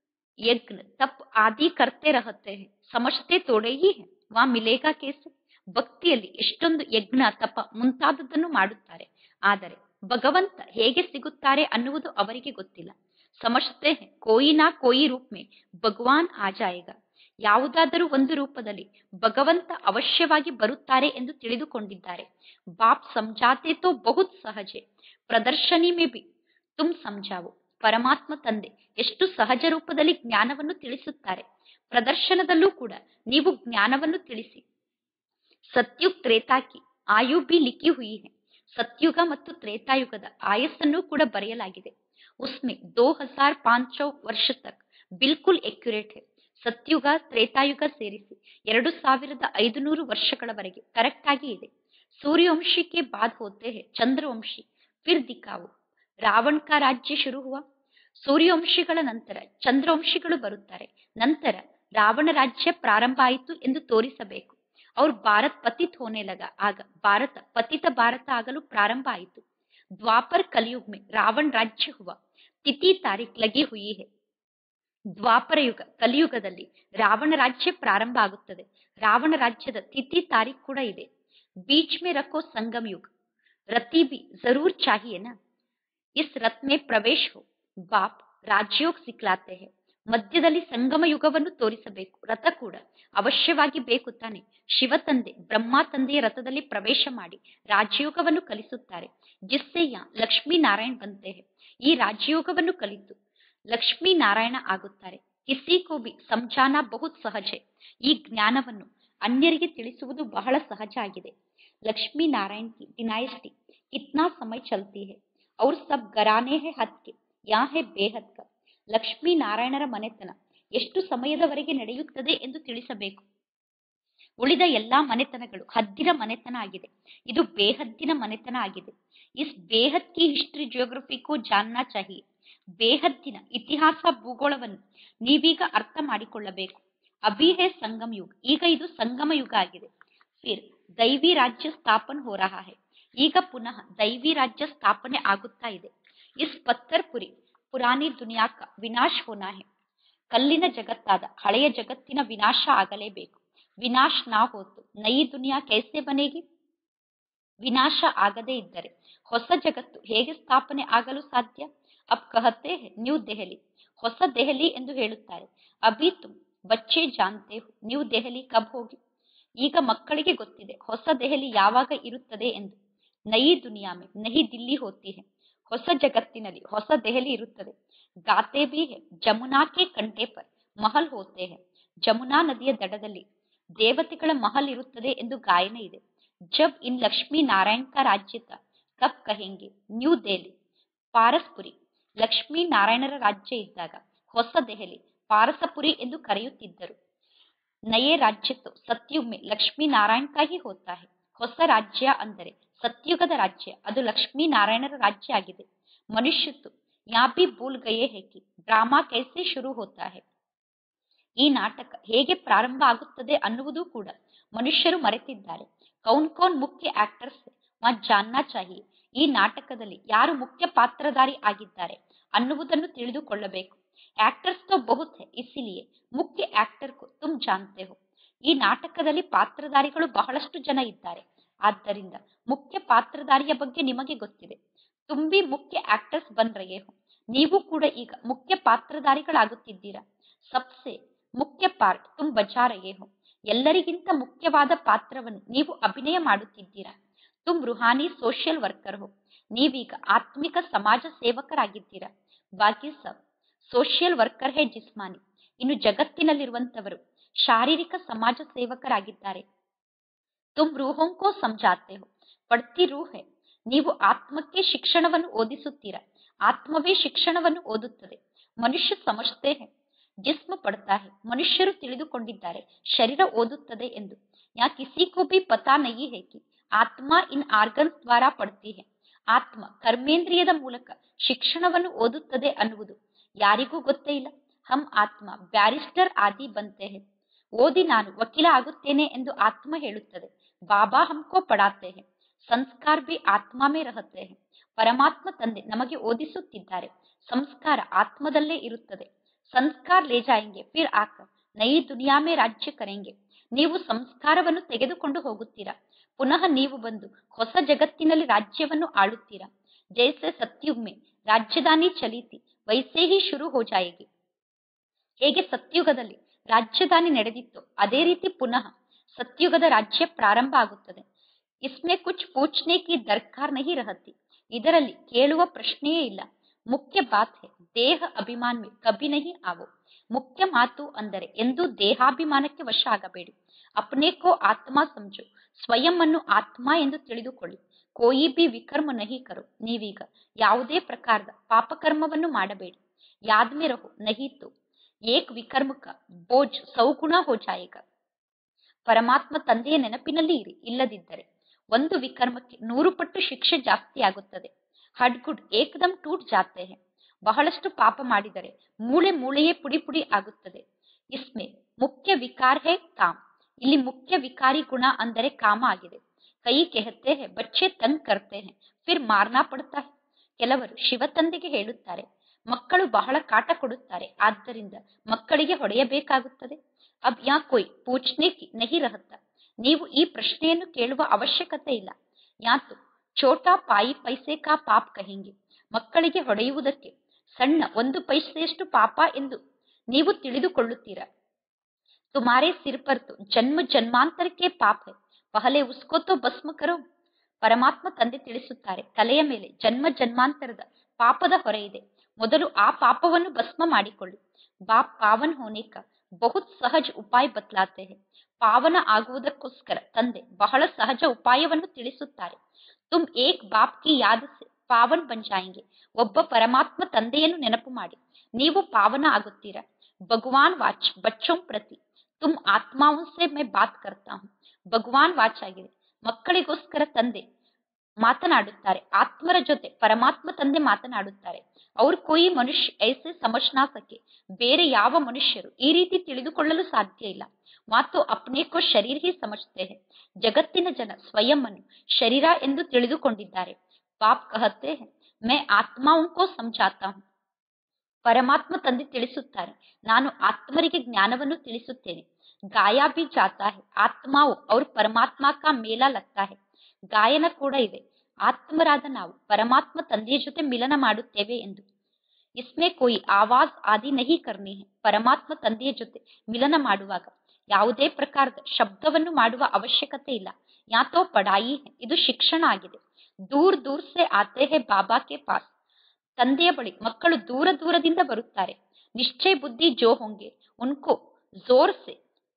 ಯಜ್ಞ ತಪ್ ಆದಿ ಕರ್ತೆ ರಹತೆ ಹೇ ಸಮಜ್ತೆ ತೋಡೆ ಹಿ ಹೇ ವಾ ಮಿಲೇಗಾ ಕೇಸೆ ಭಕ್ತಿಯಲ್ಲಿ ಎಷ್ಟೊಂದು ಯಜ್ಞ ತಪ ಮುಂತಾದದ್ದನ್ನು ಮಾಡುತ್ತಾರೆ ಆದರೆ ಭಗವಂತ ಹೇಗೆ ಸಿಗುತ್ತಾರೆ ಅನ್ನುವುದು ಅವರಿಗೆ ಗೊತ್ತಿಲ್ಲ ಸಮಜ್ತೆ ಹೇ ಕೋಯಿ ನಾ ಕೋಯಿ ರೂಪ್ ಮೇ ಭಗವಾನ್ ಆ ಜಾಯೇಗ ಯಾವುದಾದರೂ ಒಂದು ರೂಪದಲ್ಲಿ ಭಗವಂತ ಅವಶ್ಯವಾಗಿ ಬರುತ್ತಾರೆ ಎಂದು ತಿಳಿದುಕೊಂಡಿದ್ದಾರೆ ಬಾಪ್ ಸಮಜಾತೆ ತೋ ಬಹುತ್ ಸಹಜೆ ಪ್ರದರ್ಶನಿ ಮೇ ಬಿ ತುಮ್ ಸಮಜಾವು ಪರಮಾತ್ಮ ತಂದೆ ಎಷ್ಟು ಸಹಜ ರೂಪದಲ್ಲಿ ಜ್ಞಾನವನ್ನು ತಿಳಿಸುತ್ತಾರೆ ಪ್ರದರ್ಶನದಲ್ಲೂ ಕೂಡ ನೀವು ಜ್ಞಾನವನ್ನು ತಿಳಿಸಿ ಸತ್ಯುಗ್ ತ್ರೇತಾಕಿ ಆಯು ಬಿ ಲಿಖಿ ಹುಯಿ ಹೇ ಸತ್ಯುಗ ಮತ್ತು ತ್ರೇತಾಯುಗದ ಆಯಸ್ಸನ್ನು ಕೂಡ ಬರೆಯಲಾಗಿದೆ ಉಸ್ಮೆ ದೋ ಹಜಾರ್ ಪಾಂಚೌ ವರ್ಷ ತಕ್ ಬಿಲ್ಕುಲ್ ಎಕ್ಯುರೇಟ್ ಹೇ ಸತ್ಯುಗ ತ್ರೇತಾಯುಗ ಸೇರಿಸಿ ಎರಡು ಸಾವಿರದ ಐದುನೂರು ವರ್ಷಗಳವರೆಗೆ ಕರೆಕ್ಟ್ ಆಗಿ ಇದೆ ಸೂರ್ಯವಂಶಿ ಕೆ ಬಾದ್ ಹೋತೆ ಹೇ ಚಂದ್ರವಂಶಿ ಫಿರ್ ದಿಕ್ಕಾವು ರಾವಣ್ ಕಾ ರಾಜ್ಯ ಶುರು ಹುವ ಸೂರ್ಯವಂಶಿಗಳ ನಂತರ ಚಂದ್ರವಂಶಿಗಳು ಬರುತ್ತಾರೆ ನಂತರ ರಾವಣ ರಾಜ್ಯ ಪ್ರಾರಂಭ ಆಯಿತು ಎಂದು ತೋರಿಸಬೇಕು ಅವ್ರು ಭಾರತ್ ಪತಿತ್ ಹೋನೆ ಲಗ ಆಗ ಭಾರತ ಪತಿತ ಭಾರತ ಆಗಲು ಪ್ರಾರಂಭ ಆಯಿತು ದ್ವಾಪರ್ ಕಲಿಯುಗ್ ಮೇ ರಾವಣ್ ರಾಜ್ಯ ಹುವ ತಿಥಿ ತಾರೀಖ್ ಲಗಿ ಹುಯಿ ಹೇ ದ್ವಾಪರ ಯುಗ ಕಲಿಯುಗದಲ್ಲಿ ರಾವಣ ರಾಜ್ಯ ಪ್ರಾರಂಭ ಆಗುತ್ತದೆ ರಾವಣ ರಾಜ್ಯದ ತಿಥಿ ತಾರೀಖ್ ಕೂಡ ಇದೆ ಬೀಚ್ ಮೇ ರಖೋ ಸಂಗಮ್ ಯುಗ್ ರತಿ ಬಿ ಜರೂರ್ ಚಾಹಿಯೇನಾ ಇಸ್ ರತ್ ಮೇ ಪ್ರವೇಶ್ ಹೋ ಬಾಪ್ ರಾಜಯೋಗ್ ಸಿಕ್ಲಾತೆ ಹೇ ಮಧ್ಯದಲ್ಲಿ ಸಂಗಮ ಯುಗವನ್ನು ತೋರಿಸಬೇಕು ರಥ ಕೂಡ ಅವಶ್ಯವಾಗಿ ಬೇಕು ತಾನೆ ಶಿವ ತಂದೆ ಬ್ರಹ್ಮ ತಂದೆಯ ರಥದಲ್ಲಿ ಪ್ರವೇಶ ಮಾಡಿ ರಾಜಯೋಗವನ್ನು ಕಲಿಸುತ್ತಾರೆ ಜಿಸ್ಸೆ ಯಾ ಲಕ್ಷ್ಮೀ ನಾರಾಯಣ್ ಬಂತೆ ಹೇ ಈ ರಾಜಯೋಗವನ್ನು ಕಲಿತು ಲಕ್ಷ್ಮೀ ನಾರಾಯಣ ಆಗುತ್ತಾರೆ ಕಿಸಿ ಕೋ ಬಿ ಸಂಜಾನ ಬಹುತ್ ಸಹಜೆ ಈ ಜ್ಞಾನವನ್ನು ಅನ್ಯರಿಗೆ ತಿಳಿಸುವುದು ಬಹಳ ಸಹಜ ಆಗಿದೆ ಲಕ್ಷ್ಮೀ ನಾರಾಯಣ್ ಕಿ ಡಿನಾಯಿಸ್ಟಿ ಕಿತ್ನಾ ಸಮಯ ಚಲ್ತಿ ಹೇ ಅವ್ರ ಸಬ್ ಗರಾನೆ ಹೇ ಹತ್ಕೆ ಯಾ ಹೇ ಬೇಹದ್ ಕ ಲಕ್ಷ್ಮೀ ನಾರಾಯಣರ ಮನೆತನ ಎಷ್ಟು ಸಮಯದವರೆಗೆ ನಡೆಯುತ್ತದೆ ಎಂದು ತಿಳಿಸಬೇಕು ಉಳಿದ ಎಲ್ಲಾ ಮನೆತನಗಳು ಹದ್ದಿನ ಮನೆತನ ಆಗಿದೆ ಇದು ಬೇಹದ್ದಿನ ಮನೆತನ ಆಗಿದೆ ಇಸ್ ಬೇಹದ್ ಕಿ ಹಿಸ್ಟ್ರಿ ಜಿಯೋಗ್ರಫಿ ಕೋ ಜಾನ್ನ ಚಾಹಿಯೆ ಬೇಹದ್ದಿನ ಇತಿಹಾಸ ಭೂಗೋಳವನ್ನು ನೀವೀಗ ಅರ್ಥ ಮಾಡಿಕೊಳ್ಳಬೇಕು ಅಭಿ ಹೇ ಸಂಗಮ ಯುಗ ಈಗ ಇದು ಸಂಗಮ ಯುಗ ಆಗಿದೆ ಫಿರ್ ದೈವಿ ರಾಜ್ಯ ಸ್ಥಾಪನ್ ಹೋ ರಹಾ ಹೇ ಈಗ ಪುನಃ ದೈವಿ ರಾಜ್ಯ ಸ್ಥಾಪನೆ ಆಗುತ್ತಾ ಇದೆ ಇಸ್ ಪತ್ತರ್ಪುರಿ ಪುರಾಣಿ ದುನಿಯಾಕ ವಿನಾಶ್ ಹೋನಾ ಹೇ ಕಲ್ಲಿನ ಜಗತ್ತಾದ ಹಳೆಯ ಜಗತ್ತಿನ ವಿನಾಶ ಆಗಲೇಬೇಕು ವಿನಾಶ್ ನಾ ಹೋತು ನಯಿ ದುನಿಯಾ ಕೈಸೆ ಬನೇಗಿ ವಿನಾಶ ಆಗದೇ ಇದ್ದರೆ ಹೊಸ ಜಗತ್ತು ಹೇಗೆ ಸ್ಥಾಪನೆ ಆಗಲು ಸಾಧ್ಯ ಅಬ್ ಕಹತೆ ಹೇ ನ್ಯೂ ದೆಹಲಿ ಹೊಸ ದೆಹಲಿ ಎಂದು ಹೇಳುತ್ತಾರೆ ಅಭಿ ತುಮ್ ಬಚ್ಚೆ ಜಾನ್ತೆ ಹೋ ನ್ಯೂ ದೆಹಲಿ ಕಬ್ ಹೋಗಿ ಈಗ ಮಕ್ಕಳಿಗೆ ಗೊತ್ತಿದೆ ಹೊಸ ದೆಹಲಿ ಯಾವಾಗ ಇರುತ್ತದೆ ಎಂದು ನಯಿ ದುನಿಯಾ ಮೇ ನಹಿ ದಿಲ್ಲಿ ಹೋತಿ ಹೇ ಹೊಸ ಜಗತ್ತಿನಲ್ಲಿ ಹೊಸ ದೆಹಲಿ ಇರುತ್ತದೆ ಗಾತೆ ಬಿ ಹೇ ಜಮುನಾ ಕೆ ಕಂಟೆ ಪರ್ ಮಹಲ್ ಹೋತೆ ಹೇ ಜಮುನಾ ನದಿಯ ದಡದಲ್ಲಿ ದೇವತೆಗಳ ಮಹಲ್ ಇರುತ್ತದೆ ಎಂದು ಗಾಯನ ಇದೆ ಜಬ್ ಇನ್ ಲಕ್ಷ್ಮೀ ನಾರಾಯಣ್ ಕಾ ರಾಜ್ಯ ತಾ ಕಬ್ ಕಹೆಂಗೆ ನ್ಯೂ ದೆಹಲಿ ಪಾರಸ್ಪುರಿ ಲಕ್ಷ್ಮೀನಾರಾಯಣರ ರಾಜ್ಯ ಇದ್ದಾಗ ಹೊಸ ದೆಹಲಿ ಪಾರಸಪುರಿ ಎಂದು ಕರೆಯುತ್ತಿದ್ದರು ನಯೇ ರಾಜ್ಯ ತೋ ಸತ್ಯುಗ್ ಮೇ ಲಕ್ಷ್ಮೀನಾರಾಯಣ ಕಾ ಹಿ ಹೋತಾ ಹೈ ಹೊಸ ರಾಜ್ಯ ಅಂದರೆ ಸತ್ಯುಗದ ರಾಜ್ಯ ಅದು ಲಕ್ಷ್ಮೀನಾರಾಯಣರ ರಾಜ್ಯ ಆಗಿದೆ ಮನುಷ್ಯ ತೋ ಯಾ ಭಿ ಭೂಲ್ ಗಯೇ ಹೈ ಕಿ ಡ್ರಾಮಾ ಕೈಸೆ ಶುರು ಹೋತಾ ಹೈ ಈ ನಾಟಕ ಹೇಗೆ ಪ್ರಾರಂಭ ಆಗುತ್ತದೆ ಅನ್ನುವುದು ಕೂಡ ಮನುಷ್ಯರು ಮರೆತಿದ್ದಾರೆ ಕೌನ್ ಕೌನ್ ಮುಖ್ಯ ಆಕ್ಟರ್ಸ್ ವಹ ಜಾನ್ನ ಚಾಹಿಯೆ ಈ ನಾಟಕದಲ್ಲಿ ಯಾರು ಮುಖ್ಯ ಪಾತ್ರಧಾರಿ ಆಗಿದ್ದಾರೆ ಅನ್ನುವುದನ್ನು ತಿಳಿದುಕೊಳ್ಳಬೇಕು ಆಕ್ಟರ್ಸ್ ತೋ ಬಹುತ್ ಹೈ ಇಸಿಲಿಯೇ ಮುಖ್ಯ ಆಕ್ಟರ್ ಕೋ ತುಮ್ ಜಾನ್ತೆ ಹೋ ಈ ನಾಟಕದಲ್ಲಿ ಪಾತ್ರಧಾರಿಗಳು ಬಹಳಷ್ಟು ಜನ ಇದ್ದಾರೆ ಆದ್ದರಿಂದ ಮುಖ್ಯ ಪಾತ್ರಧಾರಿಯ ಬಗ್ಗೆ ನಿಮಗೆ ಗೊತ್ತಿದೆ ತುಮ್ ಭಿ ಮುಖ್ಯ ಆಕ್ಟರ್ಸ್ ಬನ್ ರಹೆ ಹೋ ನೀವು ಕೂಡ ಈಗ ಮುಖ್ಯ ಪಾತ್ರಧಾರಿಗಳಾಗುತ್ತಿದ್ದೀರಾ ಸಬ್ಸೆ ಮುಖ್ಯ ಪಾರ್ಟ್ ತುಮ್ ಬಜಾ ರಹೆ ಹೋ ಎಲ್ಲರಿಗಿಂತ ಮುಖ್ಯವಾದ ಪಾತ್ರವನ್ನು ನೀವು ಅಭಿನಯ ಮಾಡುತ್ತಿದ್ದೀರಾ ತುಮ್ ರುಹಾನಿ ಸೋಷಿಯಲ್ ವರ್ಕರ್ ಹೋ ನೀವೀಗ ಆತ್ಮಿಕ ಸಮಾಜ ಸೇವಕರಾಗಿದ್ದೀರಾ ಬಾಕಿ ಸಬ್ ಸೋಷಿಯಲ್ ವರ್ಕರ್ ಹೇ ಜಿಸ್ಮಾನಿ ಇನ್ನು ಜಗತ್ತಿನಲ್ಲಿರುವಂತವರು ಶಾರೀರಿಕ ಸಮಾಜ ಸೇವಕರಾಗಿದ್ದಾರೆ ತುಮ್ ರೂಹೋಂ ಕೋ ಸಮಜಾತೆ ಹೋ ಪಡ್ತಿ ರೂಹ್ ಹೈ ನೀವು ಆತ್ಮಕ್ಕೆ ಶಿಕ್ಷಣವನ್ನು ಓದಿಸುತ್ತೀರಾ ಆತ್ಮವೇ ಶಿಕ್ಷಣವನ್ನು ಓದುತ್ತದೆ ಮನುಷ್ಯ ಸಮಜ್ತೆ ಹೈ ಜಿಸ್ಮ ಪಡ್ತಾ ಹೈ ಮನುಷ್ಯರು ತಿಳಿದುಕೊಂಡಿದ್ದಾರೆ ಶರೀರ ಓದುತ್ತದೆ ಎಂದು ಯಾ ಕಿಸಿ ಕೋ ಭಿ ಪತಾ ನಹಿ ಹೈ ಕಿ ಆತ್ಮ ಇನ್ ಆರ್ಗನ್ಸ್ ದ್ವಾರ ಪಡ್ತಿ ಹೈ ಆತ್ಮ ಕರ್ಮೇಂದ್ರಿಯದ ಮೂಲಕ ಶಿಕ್ಷಣವನ್ನು ಓದುತ್ತದೆ ಅನ್ನುವುದು ಯಾರಿಗೂ ಗೊತ್ತೇ ಇಲ್ಲ ಹಮ್ ಆತ್ಮ ಬ್ಯಾರಿಸ್ಟರ್ ಆದಿ ಬಂತೆ ಹೈ ಓದಿ ನಾನು ವಕೀಲ ಆಗುತ್ತೇನೆ ಎಂದು ಆತ್ಮ ಹೇಳುತ್ತದೆ ಬಾಬಾ ಹಮ್ಕೋ ಪಡಾತೆ ಹೈ ಸಂಸ್ಕಾರ ಭಿ ಆತ್ಮ ಮೇ ರಹತೆ ಹೈ ಪರಮಾತ್ಮ ತಂದೆ ನಮಗೆ ಓದಿಸುತ್ತಿದ್ದಾರೆ ಸಂಸ್ಕಾರ ಆತ್ಮದಲ್ಲೇ ಇರುತ್ತದೆ ಸಂಸ್ಕಾರ ಲೇ ಜಾಯೆಂಗೆ ಫಿರ್ ಆಕರ್ ನಯಿ ದುನಿಯಾ ಮೇ ರಾಜ್ಯ ಕರೆಂಗೆ ನೀವು ಸಂಸ್ಕಾರವನ್ನು ತೆಗೆದುಕೊಂಡು ಹೋಗುತ್ತೀರಾ ಪುನಃ ನೀವು ಬಂದು ಹೊಸ ಜಗತ್ತಿನಲ್ಲಿ ರಾಜ್ಯವನ್ನು ಆಳುತ್ತೀರಾ ಜೈಸೆ ಸತ್ಯುಗ್ ಮೇ ರಾಜ್ಯದಾನಿ ಚಲೀತಿ ವೈಸೇ ಹಿ ಶುರು ಹೋ ಜಾಯೇಗಿ ಹೇಗೆ ಸತ್ಯುಗದಲ್ಲಿ ರಾಜ್ಯದಾನಿ ನಡೆದಿತ್ತು ಅದೇ ರೀತಿ ಪುನಃ ಸತ್ಯುಗದ ರಾಜ್ಯ ಪ್ರಾರಂಭ ಆಗುತ್ತದೆ ಇಸ್ಮೆ ಕುಚ್ ಪೂಚ್ನೆ ಕಿ ದರ್ಕಾರ್ ನಹಿ ರಹತಿ ಇದರಲ್ಲಿ ಕೇಳುವ ಪ್ರಶ್ನೆಯೇ ಇಲ್ಲ ಮುಖ್ಯ ಬಾತ್ ಹೇ ದೇಹ ಅಭಿಮಾನ್ ಮೇ ಕಭಿ ನಹಿ ಆವೋ ಮುಖ್ಯ ಮಾತು ಅಂದರೆ ಎಂದೂ ದೇಹಾಭಿಮಾನಕ್ಕೆ ವಶ ಆಗಬೇಡಿ ಅಪ್ನೆ ಕೋ ಆತ್ಮ ಸಮಜೋ ಸ್ವಯಂ ಅನ್ನು ಆತ್ಮ ಎಂದು ತಿಳಿದುಕೊಳ್ಳಿ ಕೋಯಿ ಬಿ ವಿಕರ್ಮ ನಹಿ ಕರೋ ನೀವೀಗ ಯಾವುದೇ ಪ್ರಕಾರದ ಪಾಪಕರ್ಮವನ್ನು ಮಾಡಬೇಡಿ ಯಾದ್ ಮೇ ರಹೋ ನಹಿ ತೋ ಏಕ್ ವಿಕರ್ಮ ಕಾ ಬೋಜ್ ಸೌಗುಣ ಹೋ ಜಾಯೇಗಾ ಪರಮಾತ್ಮ ತಂದೆಯ ನೆನಪಿನಲ್ಲಿ ಇರಿ ಇಲ್ಲದಿದ್ದರೆ ಒಂದು ವಿಕರ್ಮಕ್ಕೆ ನೂರು ಪಟ್ಟು ಶಿಕ್ಷೆ ಜಾಸ್ತಿ ಆಗುತ್ತದೆ ಹಡ್ಗುಡ್ ಏಕದಂ ಟೂಟ್ ಜಾತೆ ಹೈ ಬಹಳಷ್ಟು ಪಾಪ ಮಾಡಿದರೆ ಮೂಳೆ ಮೂಳೆಯೇ ಪುಡಿ ಪುಡಿ ಆಗುತ್ತದೆ ಇಸ್ಮೆ ಮುಖ್ಯ ವಿಕಾರ್ ಹೇ ಕಾಮ್ ಇಲ್ಲಿ ಮುಖ್ಯ ವಿಕಾರಿ ಗುಣ ಅಂದರೆ ಕಾಮ ಆಗಿದೆ ಕೈ ಕೆಹತೆ ಹೇ ಬಚ್ಚೆ ತಂಗ್ ಕರ್ತೆ ಹೇ ಫಿರ್ ಮಾರ್ನಾ ಪಡ್ತಾ ಹೈ ಕೆಲವರು ಶಿವ ತಂದೆಗೆ ಹೇಳುತ್ತಾರೆ ಮಕ್ಕಳು ಬಹಳ ಕಾಟ ಕೊಡುತ್ತಾರೆ ಆದ್ದರಿಂದ ಮಕ್ಕಳಿಗೆ ಹೊಡೆಯಬೇಕಾಗುತ್ತದೆ ಅಬ್ ಯಾ ಕೊಯ್ ಪೂಚ್ನೆ ಕಿ ನಹಿ ರಹತಾ ನೀವು ಈ ಪ್ರಶ್ನೆಯನ್ನು ಕೇಳುವ ಅವಶ್ಯಕತೆ ಇಲ್ಲ ಯಾತು ಛೋಟಾ ಪಾಯಿ ಪೈಸೆ ಕಾ ಪಾಪ್ ಕಹೆಂಗೆ ಮಕ್ಕಳಿಗೆ ಹೊಡೆಯುವುದಕ್ಕೆ ಸಣ್ಣ ಒಂದು ಪೈಸೆಯಷ್ಟು ಪಾಪ ಎಂದು ನೀವು ತಿಳಿದುಕೊಳ್ಳುತ್ತೀರಾ ತುಮಾರೇ ಸಿರ್ ಪರ್ ತೋ ಜನ್ಮ ಜನ್ಮಾಂತರಕ್ಕೆ ಪಾಪ ಹೈ ಪಹಲೆ ಉಸ್ಕೋ ತೋ ಭಸ್ಮ ಕರೋ ಪರಮಾತ್ಮ ತಂದೆ ತಿಳಿಸುತ್ತಾರೆ ತಲೆಯ ಮೇಲೆ ಜನ್ಮ ಜನ್ಮಾಂತರದ ಪಾಪದ ಹೊರೆ ಇದೆ ಮೊದಲು ಆ ಪಾಪವನ್ನು ಭಸ್ಮ ಮಾಡಿಕೊಳ್ಳಿ ಬಾಪ್ ಪಾವನ್ ಹೋನೆ ಕಾ ಬಹುತ್ ಸಹಜ್ ಉಪಾಯ ಬತ್ಲಾತೆ ಹೈ ಪಾವನ ಆಗುವುದಕ್ಕೋಸ್ಕರ ತಂದೆ ಬಹಳ ಸಹಜ ಉಪಾಯವನ್ನು ತಿಳಿಸುತ್ತಾರೆ ತುಮ್ ಏಕ್ ಬಾಪ್ ಕಿ ಯಾದ ಸೆ ಪಾವನ್ ಬನ್ ಜಾಯೆಂಗೆ ಒಬ್ಬ ಪರಮಾತ್ಮ ತಂದೆಯನ್ನು ನೆನಪು ಮಾಡಿ ನೀವು ಪಾವನ ಆಗುತ್ತೀರಾ ಭಗವಾನ್ ವಾಚ್ ಬಚ್ಚೋಂ ಪ್ರತಿ ತುಮ್ ಆತ್ಮಾವನ್ ಸೆ ಮೈ ಬಾತ್ ಕರ್ತಾ ಹೂಂ ಭಗವಾನ್ ವಾಚ್ ಆಗಿದೆ ಮಕ್ಕಳಿಗೋಸ್ಕರ ತಂದೆ ಮಾತನಾಡುತ್ತಾರೆ ಆತ್ಮರ ಜೊತೆ ಪರಮಾತ್ಮ ತಂದೆ ಮಾತನಾಡುತ್ತಾರೆ ಅವ್ರ ಕೋಯಿ ಮನುಷ್ಯ ಐಸೆ ಸಮಜ್ನಾ ಸಕೆ ಬೇರೆ ಯಾವ ಮನುಷ್ಯರು ಈ ರೀತಿ ತಿಳಿದುಕೊಳ್ಳಲು ಸಾಧ್ಯ ಇಲ್ಲ ಮಾತು ಅಪ್ನೆ ಕೋ ಶರೀರ್ ಹಿ ಸಮಜ್ತೆ ಹೈ ಜಗತ್ತಿನ ಜನ ಸ್ವಯಂ ಅನ್ನು ಶರೀರ ಎಂದು ತಿಳಿದುಕೊಂಡಿದ್ದಾರೆ ಬಾಪ್ ಕಹತೆ ಹೈ ಮೈ ಆತ್ಮಾओं को समझाता हूं ಪರಮಾತ್ಮ ತಂದೆ ತಿಳಿಸುತ್ತಾರೆ ನಾನು ಆತ್ಮರಿಗೆ ಜ್ಞಾನವನ್ನು ತಿಳಿಸುತ್ತೇನೆ ಗಾಯ ಬಿ ಜಾತಾ ಹೈ ಆತ್ಮಾವು ಅವ್ರ ಪರಮಾತ್ಮ ಕಾ ಮೇಲ ಲಗ್ತಾ ಹೈ ಗಾಯನ ಕೂಡ ಇದೆ ಆತ್ಮರಾದ ನಾವು ಪರಮಾತ್ಮ ತಂದೆಯ ಜೊತೆ ಮಿಲನ ಮಾಡುತ್ತೇವೆ ಎಂದು ಇಸ್ಮೆ ಕೋಯಿ ಆವಾಜ್ ಆದಿ ನಹಿ ಕರ್ನಿ ಹೈ ಪರಮಾತ್ಮ ತಂದೆಯ ಜೊತೆ ಮಿಲನ ಮಾಡುವಾಗ ಯಾವುದೇ ಪ್ರಕಾರದ ಶಬ್ದವನ್ನು ಮಾಡುವ ಅವಶ್ಯಕತೆ ಇಲ್ಲ ಯಾತೋ ಪಡಾಯಿ ಹೈ ಇದು ಶಿಕ್ಷಣ ಆಗಿದೆ ದೂರ್ ದೂರ್ ಸೆ ಆತೆ ಹೈ ಬಾಬಾ ಕೆ ಪಾಸ್ ತಂದೆಯ ಬಳಿ ಮಕ್ಕಳು ದೂರ ದೂರದಿಂದ ಬರುತ್ತಾರೆ ನಿಶ್ಚಯ ಬುದ್ಧಿ ಜೋ ಹೋಂಗೆ ಉನ್ಕೋ ಜೋರ್ ಸೆ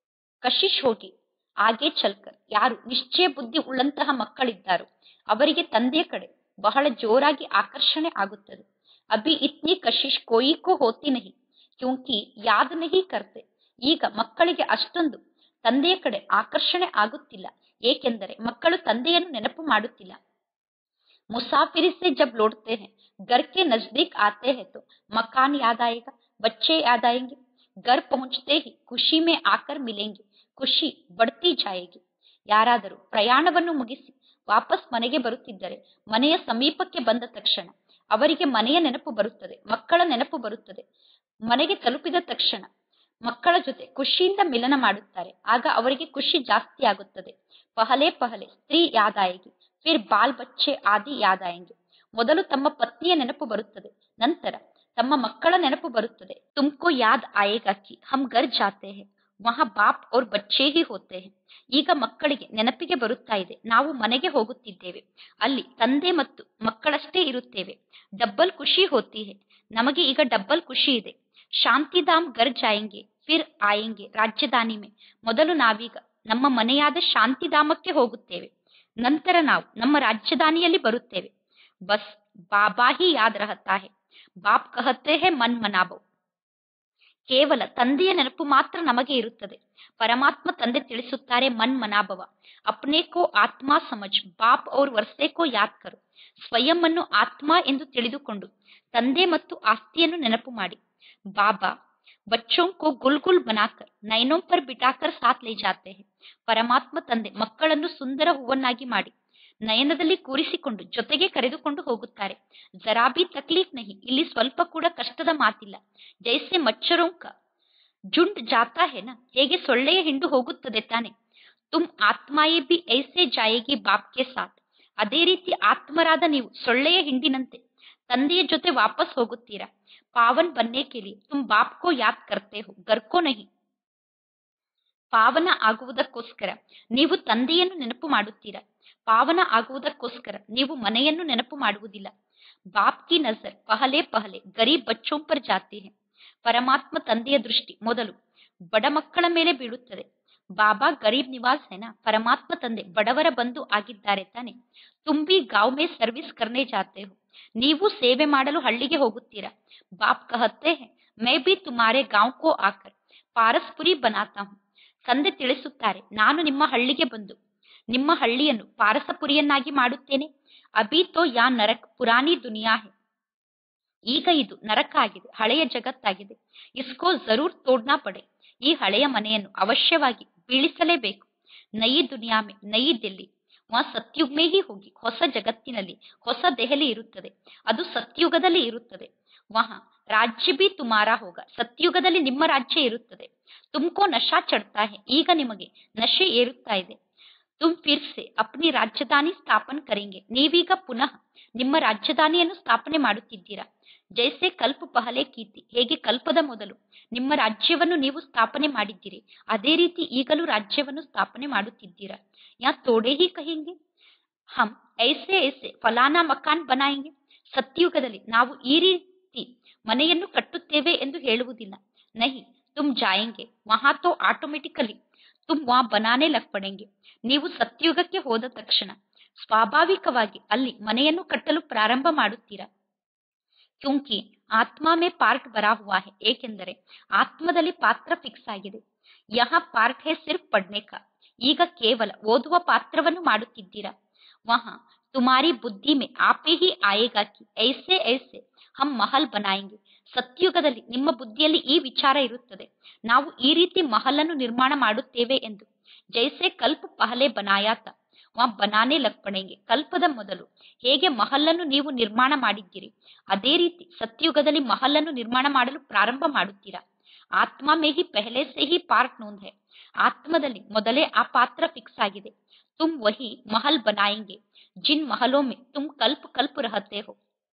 ಕಶಿಶ್ ಹೋಗಿ ಆಗೆ ಚಲ್ಕರ್ ಯಾರು ನಿಶ್ಚಯ ಬುದ್ಧಿ ಉಳ್ಳಂತಹ ಮಕ್ಕಳಿದ್ದಾರೋ ಅವರಿಗೆ ತಂದೆಯ ಕಡೆ ಬಹಳ ಜೋರಾಗಿ ಆಕರ್ಷಣೆ ಆಗುತ್ತದೆ अभी इतनी कशिश कोई को होती नहीं क्योंकि याद नहीं करते ಈಗ ಮಕ್ಕಳಿಗೆ ಅಷ್ಟೊಂದು ತಂದೆಯ ಕಡೆ ಆಕರ್ಷಣೆ ಆಗುತ್ತಿಲ್ಲ ಏಕೆಂದರೆ ಮಕ್ಕಳು ತಂದೆಯನ್ನು ನೆನಪು ಮಾಡುತ್ತಿಲ್ಲ मुसाफिरी से जब लौटते हैं घर के नजदीक आते हैं तो मकान याद आएगा बच्चे याद आएंगे घर पहुंचते ही ಖುಷಿ में आकर मिलेंगे ಖುಷಿ बढ़ती जाएगी ಯಾರಾದರೂ ಪ್ರಯಾಣವನ್ನು ಮುಗಿಸಿ ವಾಪಸ್ ಮನೆಗೆ ಬರುತ್ತಿದ್ದರೆ ಮನೆಯ ಸಮೀಪಕ್ಕೆ ಬಂದ ತಕ್ಷಣ ಅವರಿಗೆ ಮನೆಯ ನೆನಪು ಬರುತ್ತದೆ ಮಕ್ಕಳ ನೆನಪು ಬರುತ್ತದೆ ಮನೆಗೆ ತಲುಪಿದ ತಕ್ಷಣ ಮಕ್ಕಳ ಜೊತೆ ಖುಷಿಯಿಂದ ಮಿಲನ ಮಾಡುತ್ತಾರೆ ಆಗ ಅವರಿಗೆ ಖುಷಿ ಜಾಸ್ತಿ ಆಗುತ್ತದೆ ಪಹಲೆ ಪಹಲೆ ಸ್ತ್ರೀ ಯಾದಾಯಿಗೆ ಫಿರ್ ಬಾಲ್ ಬಚ್ಚೆ ಆದಿ ಯಾದಾಯಂಗೆ ಮೊದಲು ತಮ್ಮ ಪತ್ನಿಯ ನೆನಪು ಬರುತ್ತದೆ ನಂತರ ತಮ್ಮ ಮಕ್ಕಳ ನೆನಪು ಬರುತ್ತದೆ ತುಮ್ಕೋ ಯಾದ್ ಆಯೇಗಾ ಕಿ ಹಮ್ ಗರ್ ಜಾತೆ ಹೇ ವಹಾ ಬಾಪ್ और ಬಚ್ಚೆ ಹಿ ಹೋತೆ ಹೇ ಈಗ ಮಕ್ಕಳಿಗೆ ನೆನಪಿಗೆ ಬರುತ್ತಾ ಇದೆ ನಾವು ಮನೆಗೆ ಹೋಗುತ್ತಿದ್ದೇವೆ ಅಲ್ಲಿ ತಂದೆ ಮತ್ತು ಮಕ್ಕಳಷ್ಟೇ ಇರುತ್ತೇವೆ ಡಬ್ಬಲ್ ಖುಷಿ ಹೋತಿ ಹೇ ನಮಗೆ ಈಗ ಡಬ್ಬಲ್ ಖುಷಿ ಇದೆ ಶಾಂತಿಧಾಮ್ ಗರ್ ಜಾಯಂಗೆ ಫಿರ್ ಆಯಂಗೆ ರಾಜಧಾನಿ ಮೇ ಮೊದಲು ನಾವೀಗ ನಮ್ಮ ಮನೆಯಾದ ಶಾಂತಿಧಾಮಕ್ಕೆ ಹೋಗುತ್ತೇವೆ ನಂತರ ನಾವು ನಮ್ಮ ರಾಜಧಾನಿಯಲ್ಲಿ ಬರುತ್ತೇವೆ ಬಸ್ ಬಾಬಾ ಹಿ ಯಾದ್ ರಹತಾ ಹೇ ಬಾಪ್ ಕಹತೆ ಹೇ ಮನ್ ಮನಾಬೋ ಕೇವಲ ತಂದೆಯ ನೆನಪು ಮಾತ್ರ ನಮಗೆ ಇರುತ್ತದೆ ಪರಮಾತ್ಮ ತಂದೆ ತಿಳಿಸುತ್ತಾರೆ ಮನ್ ಮನಾಭವ ಅಪ್ನೆ ಕೋ ಆತ್ಮ ಸಮಜ್ ಬಾಪ್ ಔರ್ ವರ್ಷೆ ಕೋ ಯಾದ್ ಕರು ಸ್ವಯಂ ಅನ್ನು ಆತ್ಮ ಎಂದು ತಿಳಿದುಕೊಂಡು ತಂದೆ ಮತ್ತು ಆಸ್ತಿಯನ್ನು ನೆನಪು ಮಾಡಿ ಬಾಬಾ ಬಚ್ಚೋಂ ಕೋ ಗುಲ್ ಗುಲ್ ಬನಾಕರ್ ನೈನೋಂ ಪರ್ ಬಿಟಾಕರ್ ಸಾತ್ ಲೇ ಜಾತೆ ಹೇ ಪರಮಾತ್ಮ ತಂದೆ ಮಕ್ಕಳನ್ನು ಸುಂದರ ಹೂವನ್ನಾಗಿ ಮಾಡಿ ನಯನದಲ್ಲಿ ಕೂರಿಸಿಕೊಂಡು ಜೊತೆಗೆ ಕರೆದುಕೊಂಡು ಹೋಗುತ್ತಾರೆ ಜರಾ ಬಿ ತಕ್ಲೀಫ್ ನಹಿ ಇಲ್ಲಿ ಸ್ವಲ್ಪ ಕೂಡ ಕಷ್ಟದ ಮಾತಿಲ್ಲ ಜೈಸೆ ಮಚ್ಚರೋಂಕ ಜುಂಡ್ ಜಾತಾ ಹೇನ ಹೇಗೆ ಸೊಳ್ಳೆಯ ಹಿಂಡು ಹೋಗುತ್ತದೆ ತಾನೆ ತುಮ್ ಆತ್ಮಾಯೇ ಬಿ ಐಸೆ ಜಾಯೇಗಿ ಬಾಪ್ಗೆ ಸಾಥ್ ಅದೇ ರೀತಿ ಆತ್ಮರಾದ ನೀವು ಸೊಳ್ಳೆಯ ಹಿಂಡಿನಂತೆ ತಂದೆಯ ಜೊತೆ ವಾಪಸ್ ಹೋಗುತ್ತೀರಾ ಪಾವನ್ ಬನ್ನೆ ಕೆ ಲಿಯೆ ತುಮ್ ಬಾಪ್ ಕೋ ಯಾದ್ ಕರ್ತೆ ಹೋ ಗರ್ಕೋ ನಹಿ ಪಾವನ ಆಗುವುದಕ್ಕೋಸ್ಕರ ನೀವು ತಂದೆಯನ್ನು ನೆನಪು ಮಾಡುತ್ತೀರಾ ಪಾವನ ಆಗುವುದಕ್ಕೋಸ್ಕರ ನೀವು ಮನೆಯನ್ನು ನೆನಪು ಮಾಡುವುದಿಲ್ಲ ಬಾಪ್ ಕಿ ನಜರ್ ಪಹಲೆ ಪಹಲೆ ಗರೀಬ್ ಬಚ್ಚೋಂ ಪರ್ ಜಾತಿ ಹೇ ಪರಮಾತ್ಮ ತಂದೆಯ ದೃಷ್ಟಿ ಮೊದಲು ಬಡ ಮಕ್ಕಳ ಮೇಲೆ ಬೀಳುತ್ತದೆ ಬಾಬಾ ಗರೀಬ್ ನಿವಾಸ್ ಹೇನಾ ಪರಮಾತ್ಮ ತಂದೆ ಬಡವರ ಬಂಧು ಆಗಿದ್ದಾರೆ ತಾನೆ ತುಂಬಿ ಗಾಂವ್ ಮೇ ಸರ್ವಿಸ್ ಕರ್ನೆ ಜಾತೆ ಹೋ ನೀವು ಸೇವೆ ಮಾಡಲು ಹಳ್ಳಿಗೆ ಹೋಗುತ್ತೀರಾ ಬಾಪ್ ಕಹತೆ ಹೇ ಮೈ ಬಿ ತುಮಾರೆ ಗಾಂವ್ ಕೋ ಆಕರ್ ಪಾರಸ್ಪುರಿ ಬನಾತಾ ಹೂಂ ತಂದೆ ತಿಳಿಸುತ್ತಾರೆ ನಾನು ನಿಮ್ಮ ಹಳ್ಳಿಗೆ ಬಂದು ನಿಮ್ಮ ಹಳ್ಳಿಯನ್ನು ಪಾರಸಪುರಿಯನ್ನಾಗಿ ಮಾಡುತ್ತೇನೆ ಅಭಿ ತೋ ಯಾ ನರಕ್ ಪುರಾನಿ ದುನಿಯಾ ಹೇ ಈಗ ಇದು ನರಕ ಆಗಿದೆ ಹಳೆಯ ಜಗತ್ತಾಗಿದೆ ಇಸ್ಕೋ ಜರೂರ್ ತೋಡ್ನಾ ಪಡೆ ಈ ಹಳೆಯ ಮನೆಯನ್ನು ಅವಶ್ಯವಾಗಿ ಬೀಳಿಸಲೇಬೇಕು ನಯಿ ದುನಿಯಾ ಮೇ ನಯಿ ದಿಲ್ಲಿ ವಾ ಸತ್ಯುಗ್ ಮೇ ಹಿ ಹೋಗಿ ಹೊಸ ಜಗತ್ತಿನಲ್ಲಿ ಹೊಸ ದೆಹಲಿ ಇರುತ್ತದೆ ಅದು ಸತ್ಯುಗದಲ್ಲಿ ಇರುತ್ತದೆ ವಹ ರಾಜ್ಯ ಬಿ ತುಮಾರಾ ಹೋಗ ಸತ್ಯುಗದಲ್ಲಿ ನಿಮ್ಮ ರಾಜ್ಯ ಇರುತ್ತದೆ ತುಮ್ಕೋ ನಶಾ ಚಡ್ತಾ ಹೇ ಈಗ ನಿಮಗೆ ನಶೆ ಏರುತ್ತಾ ಇದೆ ತುಮ್ ಫಿರ್ ಸೆ ಅಪ್ನಿ ರಾಜಧಾನಿ ಸ್ಥಾಪನ್ ಕರೆಂಗೆ ನೀವೀಗ ಪುನಃ ನಿಮ್ಮ ರಾಜಧಾನಿಯನ್ನು ಸ್ಥಾಪನೆ ಮಾಡುತ್ತಿದ್ದೀರಾ ಜೈಸೆ ಕಲ್ಪ ಪಹಲೆ ಕೀತಿ ಹೇಗೆ ಕಲ್ಪದ ಮೊದಲು ನಿಮ್ಮ ರಾಜ್ಯವನ್ನು ನೀವು ಸ್ಥಾಪನೆ ಮಾಡಿದ್ದೀರಿ ಅದೇ ರೀತಿ ಈಗಲೂ ರಾಜ್ಯವನ್ನು ಸ್ಥಾಪನೆ ಮಾಡುತ್ತಿದ್ದೀರಾ ಯಾ ತೋಡೆ ಹಿ ಕಹಿಂಗೆ ಹಮ್ ಐಸೆ ಐಸೆ ಫಲಾನಾ ಮಕಾನ್ ಬನಾಯಿಂಗೆ ಸತ್ಯುಗದಲ್ಲಿ ನಾವು ಈ ರೀತಿ ಮನೆಯನ್ನು ಕಟ್ಟುತ್ತೇವೆ ಎಂದು ಹೇಳುವುದಿಲ್ಲ ನಹಿ ತುಮ್ ಜಾಯಂಗೆ ವಹಾ ತೋ ಆಟೋಮೆಟಿಕಲಿ ತುಮ್ ವಾ ಬನಾನೆ ಲಗ್ ಪಡೆಂಗೆ ನೀವು ಸತ್ಯುಗಕ್ಕೆ ಹೋದ ತಕ್ಷಣ ಸ್ವಾಭಾವಿಕವಾಗಿ ಅಲ್ಲಿ ಮನೆಯನ್ನು ಕಟ್ಟಲು ಪ್ರಾರಂಭ ಮಾಡುತ್ತೀರಾ ಕ್ಯೂಂಕಿ ಆತ್ಮ ಮೇ ಪಾರ್ಟ್ ಬರಾ ಹುವಾ ಹೇ ಏಕೆಂದರೆ ಆತ್ಮದಲ್ಲಿ ಪಾತ್ರ ಫಿಕ್ಸ್ ಆಗಿದೆ ಯಹ ಪಾರ್ಟ್ ಹೇ ಸಿರ್ಫ್ ಪಡ್ನೆ ಕಾ ಈಗ ಕೇವಲ ಓದುವ ಪಾತ್ರವನ್ನು ಮಾಡುತ್ತಿದ್ದೀರಾ ವಹ ತುಮಾರಿ ಬುದ್ಧಿ ಮೇ ಆಪೇ ಹಿ ಆಯೇಗಾ ಕಿ ಐಸೆ ಐಸೆ ಹಮ್ ಮಹಲ್ ಬನಾಯಂಗೆ ಸತ್ಯುಗದಲ್ಲಿ ನಿಮ್ಮ ಬುದ್ಧಿಯಲ್ಲಿ ಈ ವಿಚಾರ ಇರುತ್ತದೆ ನಾವು ಈ ರೀತಿ ಮಹಲನ್ನು ನಿರ್ಮಾಣ ಮಾಡುತ್ತೇವೆ ಎಂದು ಜೈಸೆ ಕಲ್ಪ ಪಹಲೆ ಬನಾಯಾತ ವಾ ಬನಾನೆ ಲಗ್ ಪಡೆಂಗೆ ಕಲ್ಪದ ಮೊದಲು ಹೇಗೆ ಮಹಲನ್ನು ನೀವು ನಿರ್ಮಾಣ ಮಾಡಿದ್ದೀರಿ ಅದೇ ರೀತಿ ಸತ್ಯುಗದಲ್ಲಿ ಮಹಲನ್ನು ನಿರ್ಮಾಣ ಮಾಡಲು ಪ್ರಾರಂಭ ಮಾಡುತ್ತೀರಾ ಆತ್ಮ ಮೇ ಹಿ ಪೆಹಲೆ ಸೆ ಹಿ ಪಾರ್ಟ್ ನೋಂದ್ ಹೇ ಆತ್ಮದಲ್ಲಿ ಮೊದಲೇ ಆ ಪಾತ್ರ ಫಿಕ್ಸ್ ಆಗಿದೆ ತುಮ್ ವಹಿ ಮಹಲ್ ಬನಾಯಂಗೆ ಜಿನ್ ಮಹಲೋ ಮೇ ತುಮ್ ಕಲ್ಪ ಕಲ್ಪ ರಹತೆ ಹೋ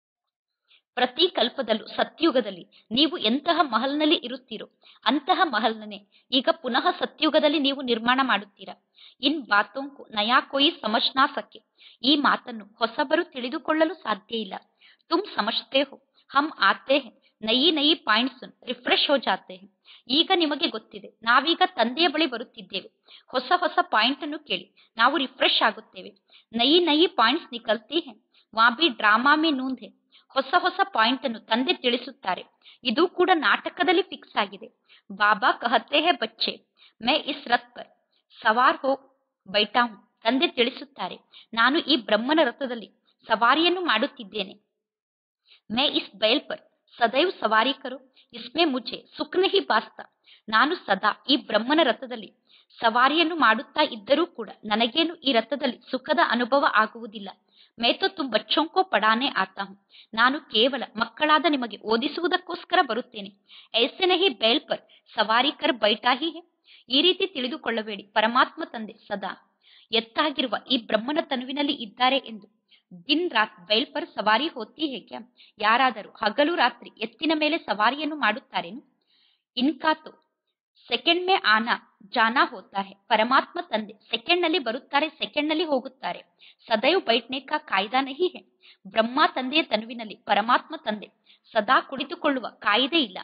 ಪ್ರತಿ ಕಲ್ಪದಲ್ಲೂ ಸತ್ಯುಗದಲ್ಲಿ ನೀವು ಎಂತಹ ಮಹಲ್ನಲ್ಲಿ ಇರುತ್ತೀರೋ ಅಂತಹ ಮಹಲ್ನನ್ನೇ ಈಗ ಪುನಃ ಸತ್ಯುಗದಲ್ಲಿ ನೀವು ನಿರ್ಮಾಣ ಮಾಡುತ್ತೀರಾ ಇನ್ ಬಾತೋಂಕು ನಯಾ ಕೊಯಿ ಸಮಜ್ನಾ ಸಕೆ ಈ ಮಾತನ್ನು ಹೊಸಬರು ತಿಳಿದುಕೊಳ್ಳಲು ಸಾಧ್ಯ ಇಲ್ಲ ತುಮ್ ಸಮಜ್ತೆ ಹೋ ಹಮ್ ಆತೆ ಹೇ ನಯಿ ನಯಿ ಪಾಯಿಂಟ್ಸ್ ರಿಫ್ರೆಶ್ ಹೋ ಜಾತೆ ಹೇ ಈಗ ನಿಮಗೆ ಗೊತ್ತಿದೆ ನಾವೀಗ ತಂದೆಯ ಬಳಿ ಬರುತ್ತಿದ್ದೇವೆ ಹೊಸ ಹೊಸ ಪಾಯಿಂಟ್ ಅನ್ನು ಕೇಳಿ ನಾವು ರಿಫ್ರೆಶ್ ಆಗುತ್ತೇವೆ ನಯಿ ನಯಿ ಪಾಯಿಂಟ್ಸ್ ನಿಕಲ್ತಿ ಹೇ ವಾ ಬಿ ಡ್ರಾಮಾ ಮೇ ನೂಂದ್ ಹೇ ಹೊಸ ಹೊಸ ಪಾಯಿಂಟ್ ಅನ್ನು ತಂದೆ ತಿಳಿಸುತ್ತಾರೆ ಇದು ಕೂಡ ನಾಟಕದಲ್ಲಿ ಫಿಕ್ಸ್ ಆಗಿದೆ ಬಾಬಾ ಕಹತೆ ಹೇ ಬಚ್ಚೆ ಮೈ ಇಸ್ ರಥ್ ಪರ್ ಸವಾರ್ ಹೋ ಬೈಠಾ ಹೂಂ ತಂದೆ ತಿಳಿಸುತ್ತಾರೆ ನಾನು ಈ ಬ್ರಹ್ಮನ ರಥದಲ್ಲಿ ಸವಾರಿಯನ್ನು ಮಾಡುತ್ತಿದ್ದೇನೆ ಮೈ ಇಸ್ ಬೈಲ್ ಪರ್ ಸದೈವ್ ಸವಾರಿ ಕರೋ ಇಸ್ಮೆ ಮುಜೆ ಸುಖ್ ನಹಿ ಬಾಸ್ತಾ ನಾನು ಸದಾ ಈ ಬ್ರಹ್ಮನ ರಥದಲ್ಲಿ ಸವಾರಿಯನ್ನು ಮಾಡುತ್ತಾ ಇದ್ದರೂ ಕೂಡ ನನಗೇನು ಈ ರಥದಲ್ಲಿ ಸುಖದ ಅನುಭವ ಆಗುವುದಿಲ್ಲ ಮೈ ತೋ ತುಮ್ ಬಚ್ಚೋಂ ಕೋ ಪಡಾನೆ ಆತಾ ಹೂಂ ನಾನು ಕೇವಲ ಮಕ್ಕಳಾದ ನಿಮಗೆ ಓದಿಸುವುದಕ್ಕೋಸ್ಕರ ಬರುತ್ತೇನೆ ಐಸೆ ನಹಿ ಬೈಲ್ ಪರ್ ಸವಾರಿ ಕರ್ ಬೈಠಾ ಹಿ ಹೇ ಈ ರೀತಿ ತಿಳಿದುಕೊಳ್ಳಬೇಡಿ ಪರಮಾತ್ಮ ತಂದೆ ಸದಾ ಎತ್ತಾಗಿರುವ ಈ ಬ್ರಹ್ಮನ ತನುವಿನಲ್ಲಿ ಇದ್ದಾರೆ ಎಂದು ದಿನ್ ರಾತ್ ಬೈಲ್ ಪರ್ ಸವಾರಿ ಹೋತಿ ಹೇ ಕ್ಯಾ ಯಾರಾದರೂ ಹಗಲು ರಾತ್ರಿ ಎತ್ತಿನ ಮೇಲೆ ಸವಾರಿಯನ್ನು ಮಾಡುತ್ತಾರೇನು ಇನ್ಕಾತೋ ಸೆಕೆಂಡ್ ಮೇ ಆನಾ ಜಾನಾ ಹೋತಾ ಹೇ ಪರಮಾತ್ಮ ತಂದೆ ಸೆಕೆಂಡ್ ನಲ್ಲಿ ಬರುತ್ತಾರೆ ಸೆಕೆಂಡ್ ನಲ್ಲಿ ಹೋಗುತ್ತಾರೆ ಸದೈವ್ ಬೈಟ್ನೆ ಕಾ ಕಾಯ್ದಾ ನಹಿ ಹೇ ಬ್ರಹ್ಮ ತಂದೆಯ ತನುವಿನಲ್ಲಿ ಪರಮಾತ್ಮ ತಂದೆ ಸದಾ ಕುಳಿತುಕೊಳ್ಳುವ ಕಾಯಿದೆ ಇಲ್ಲ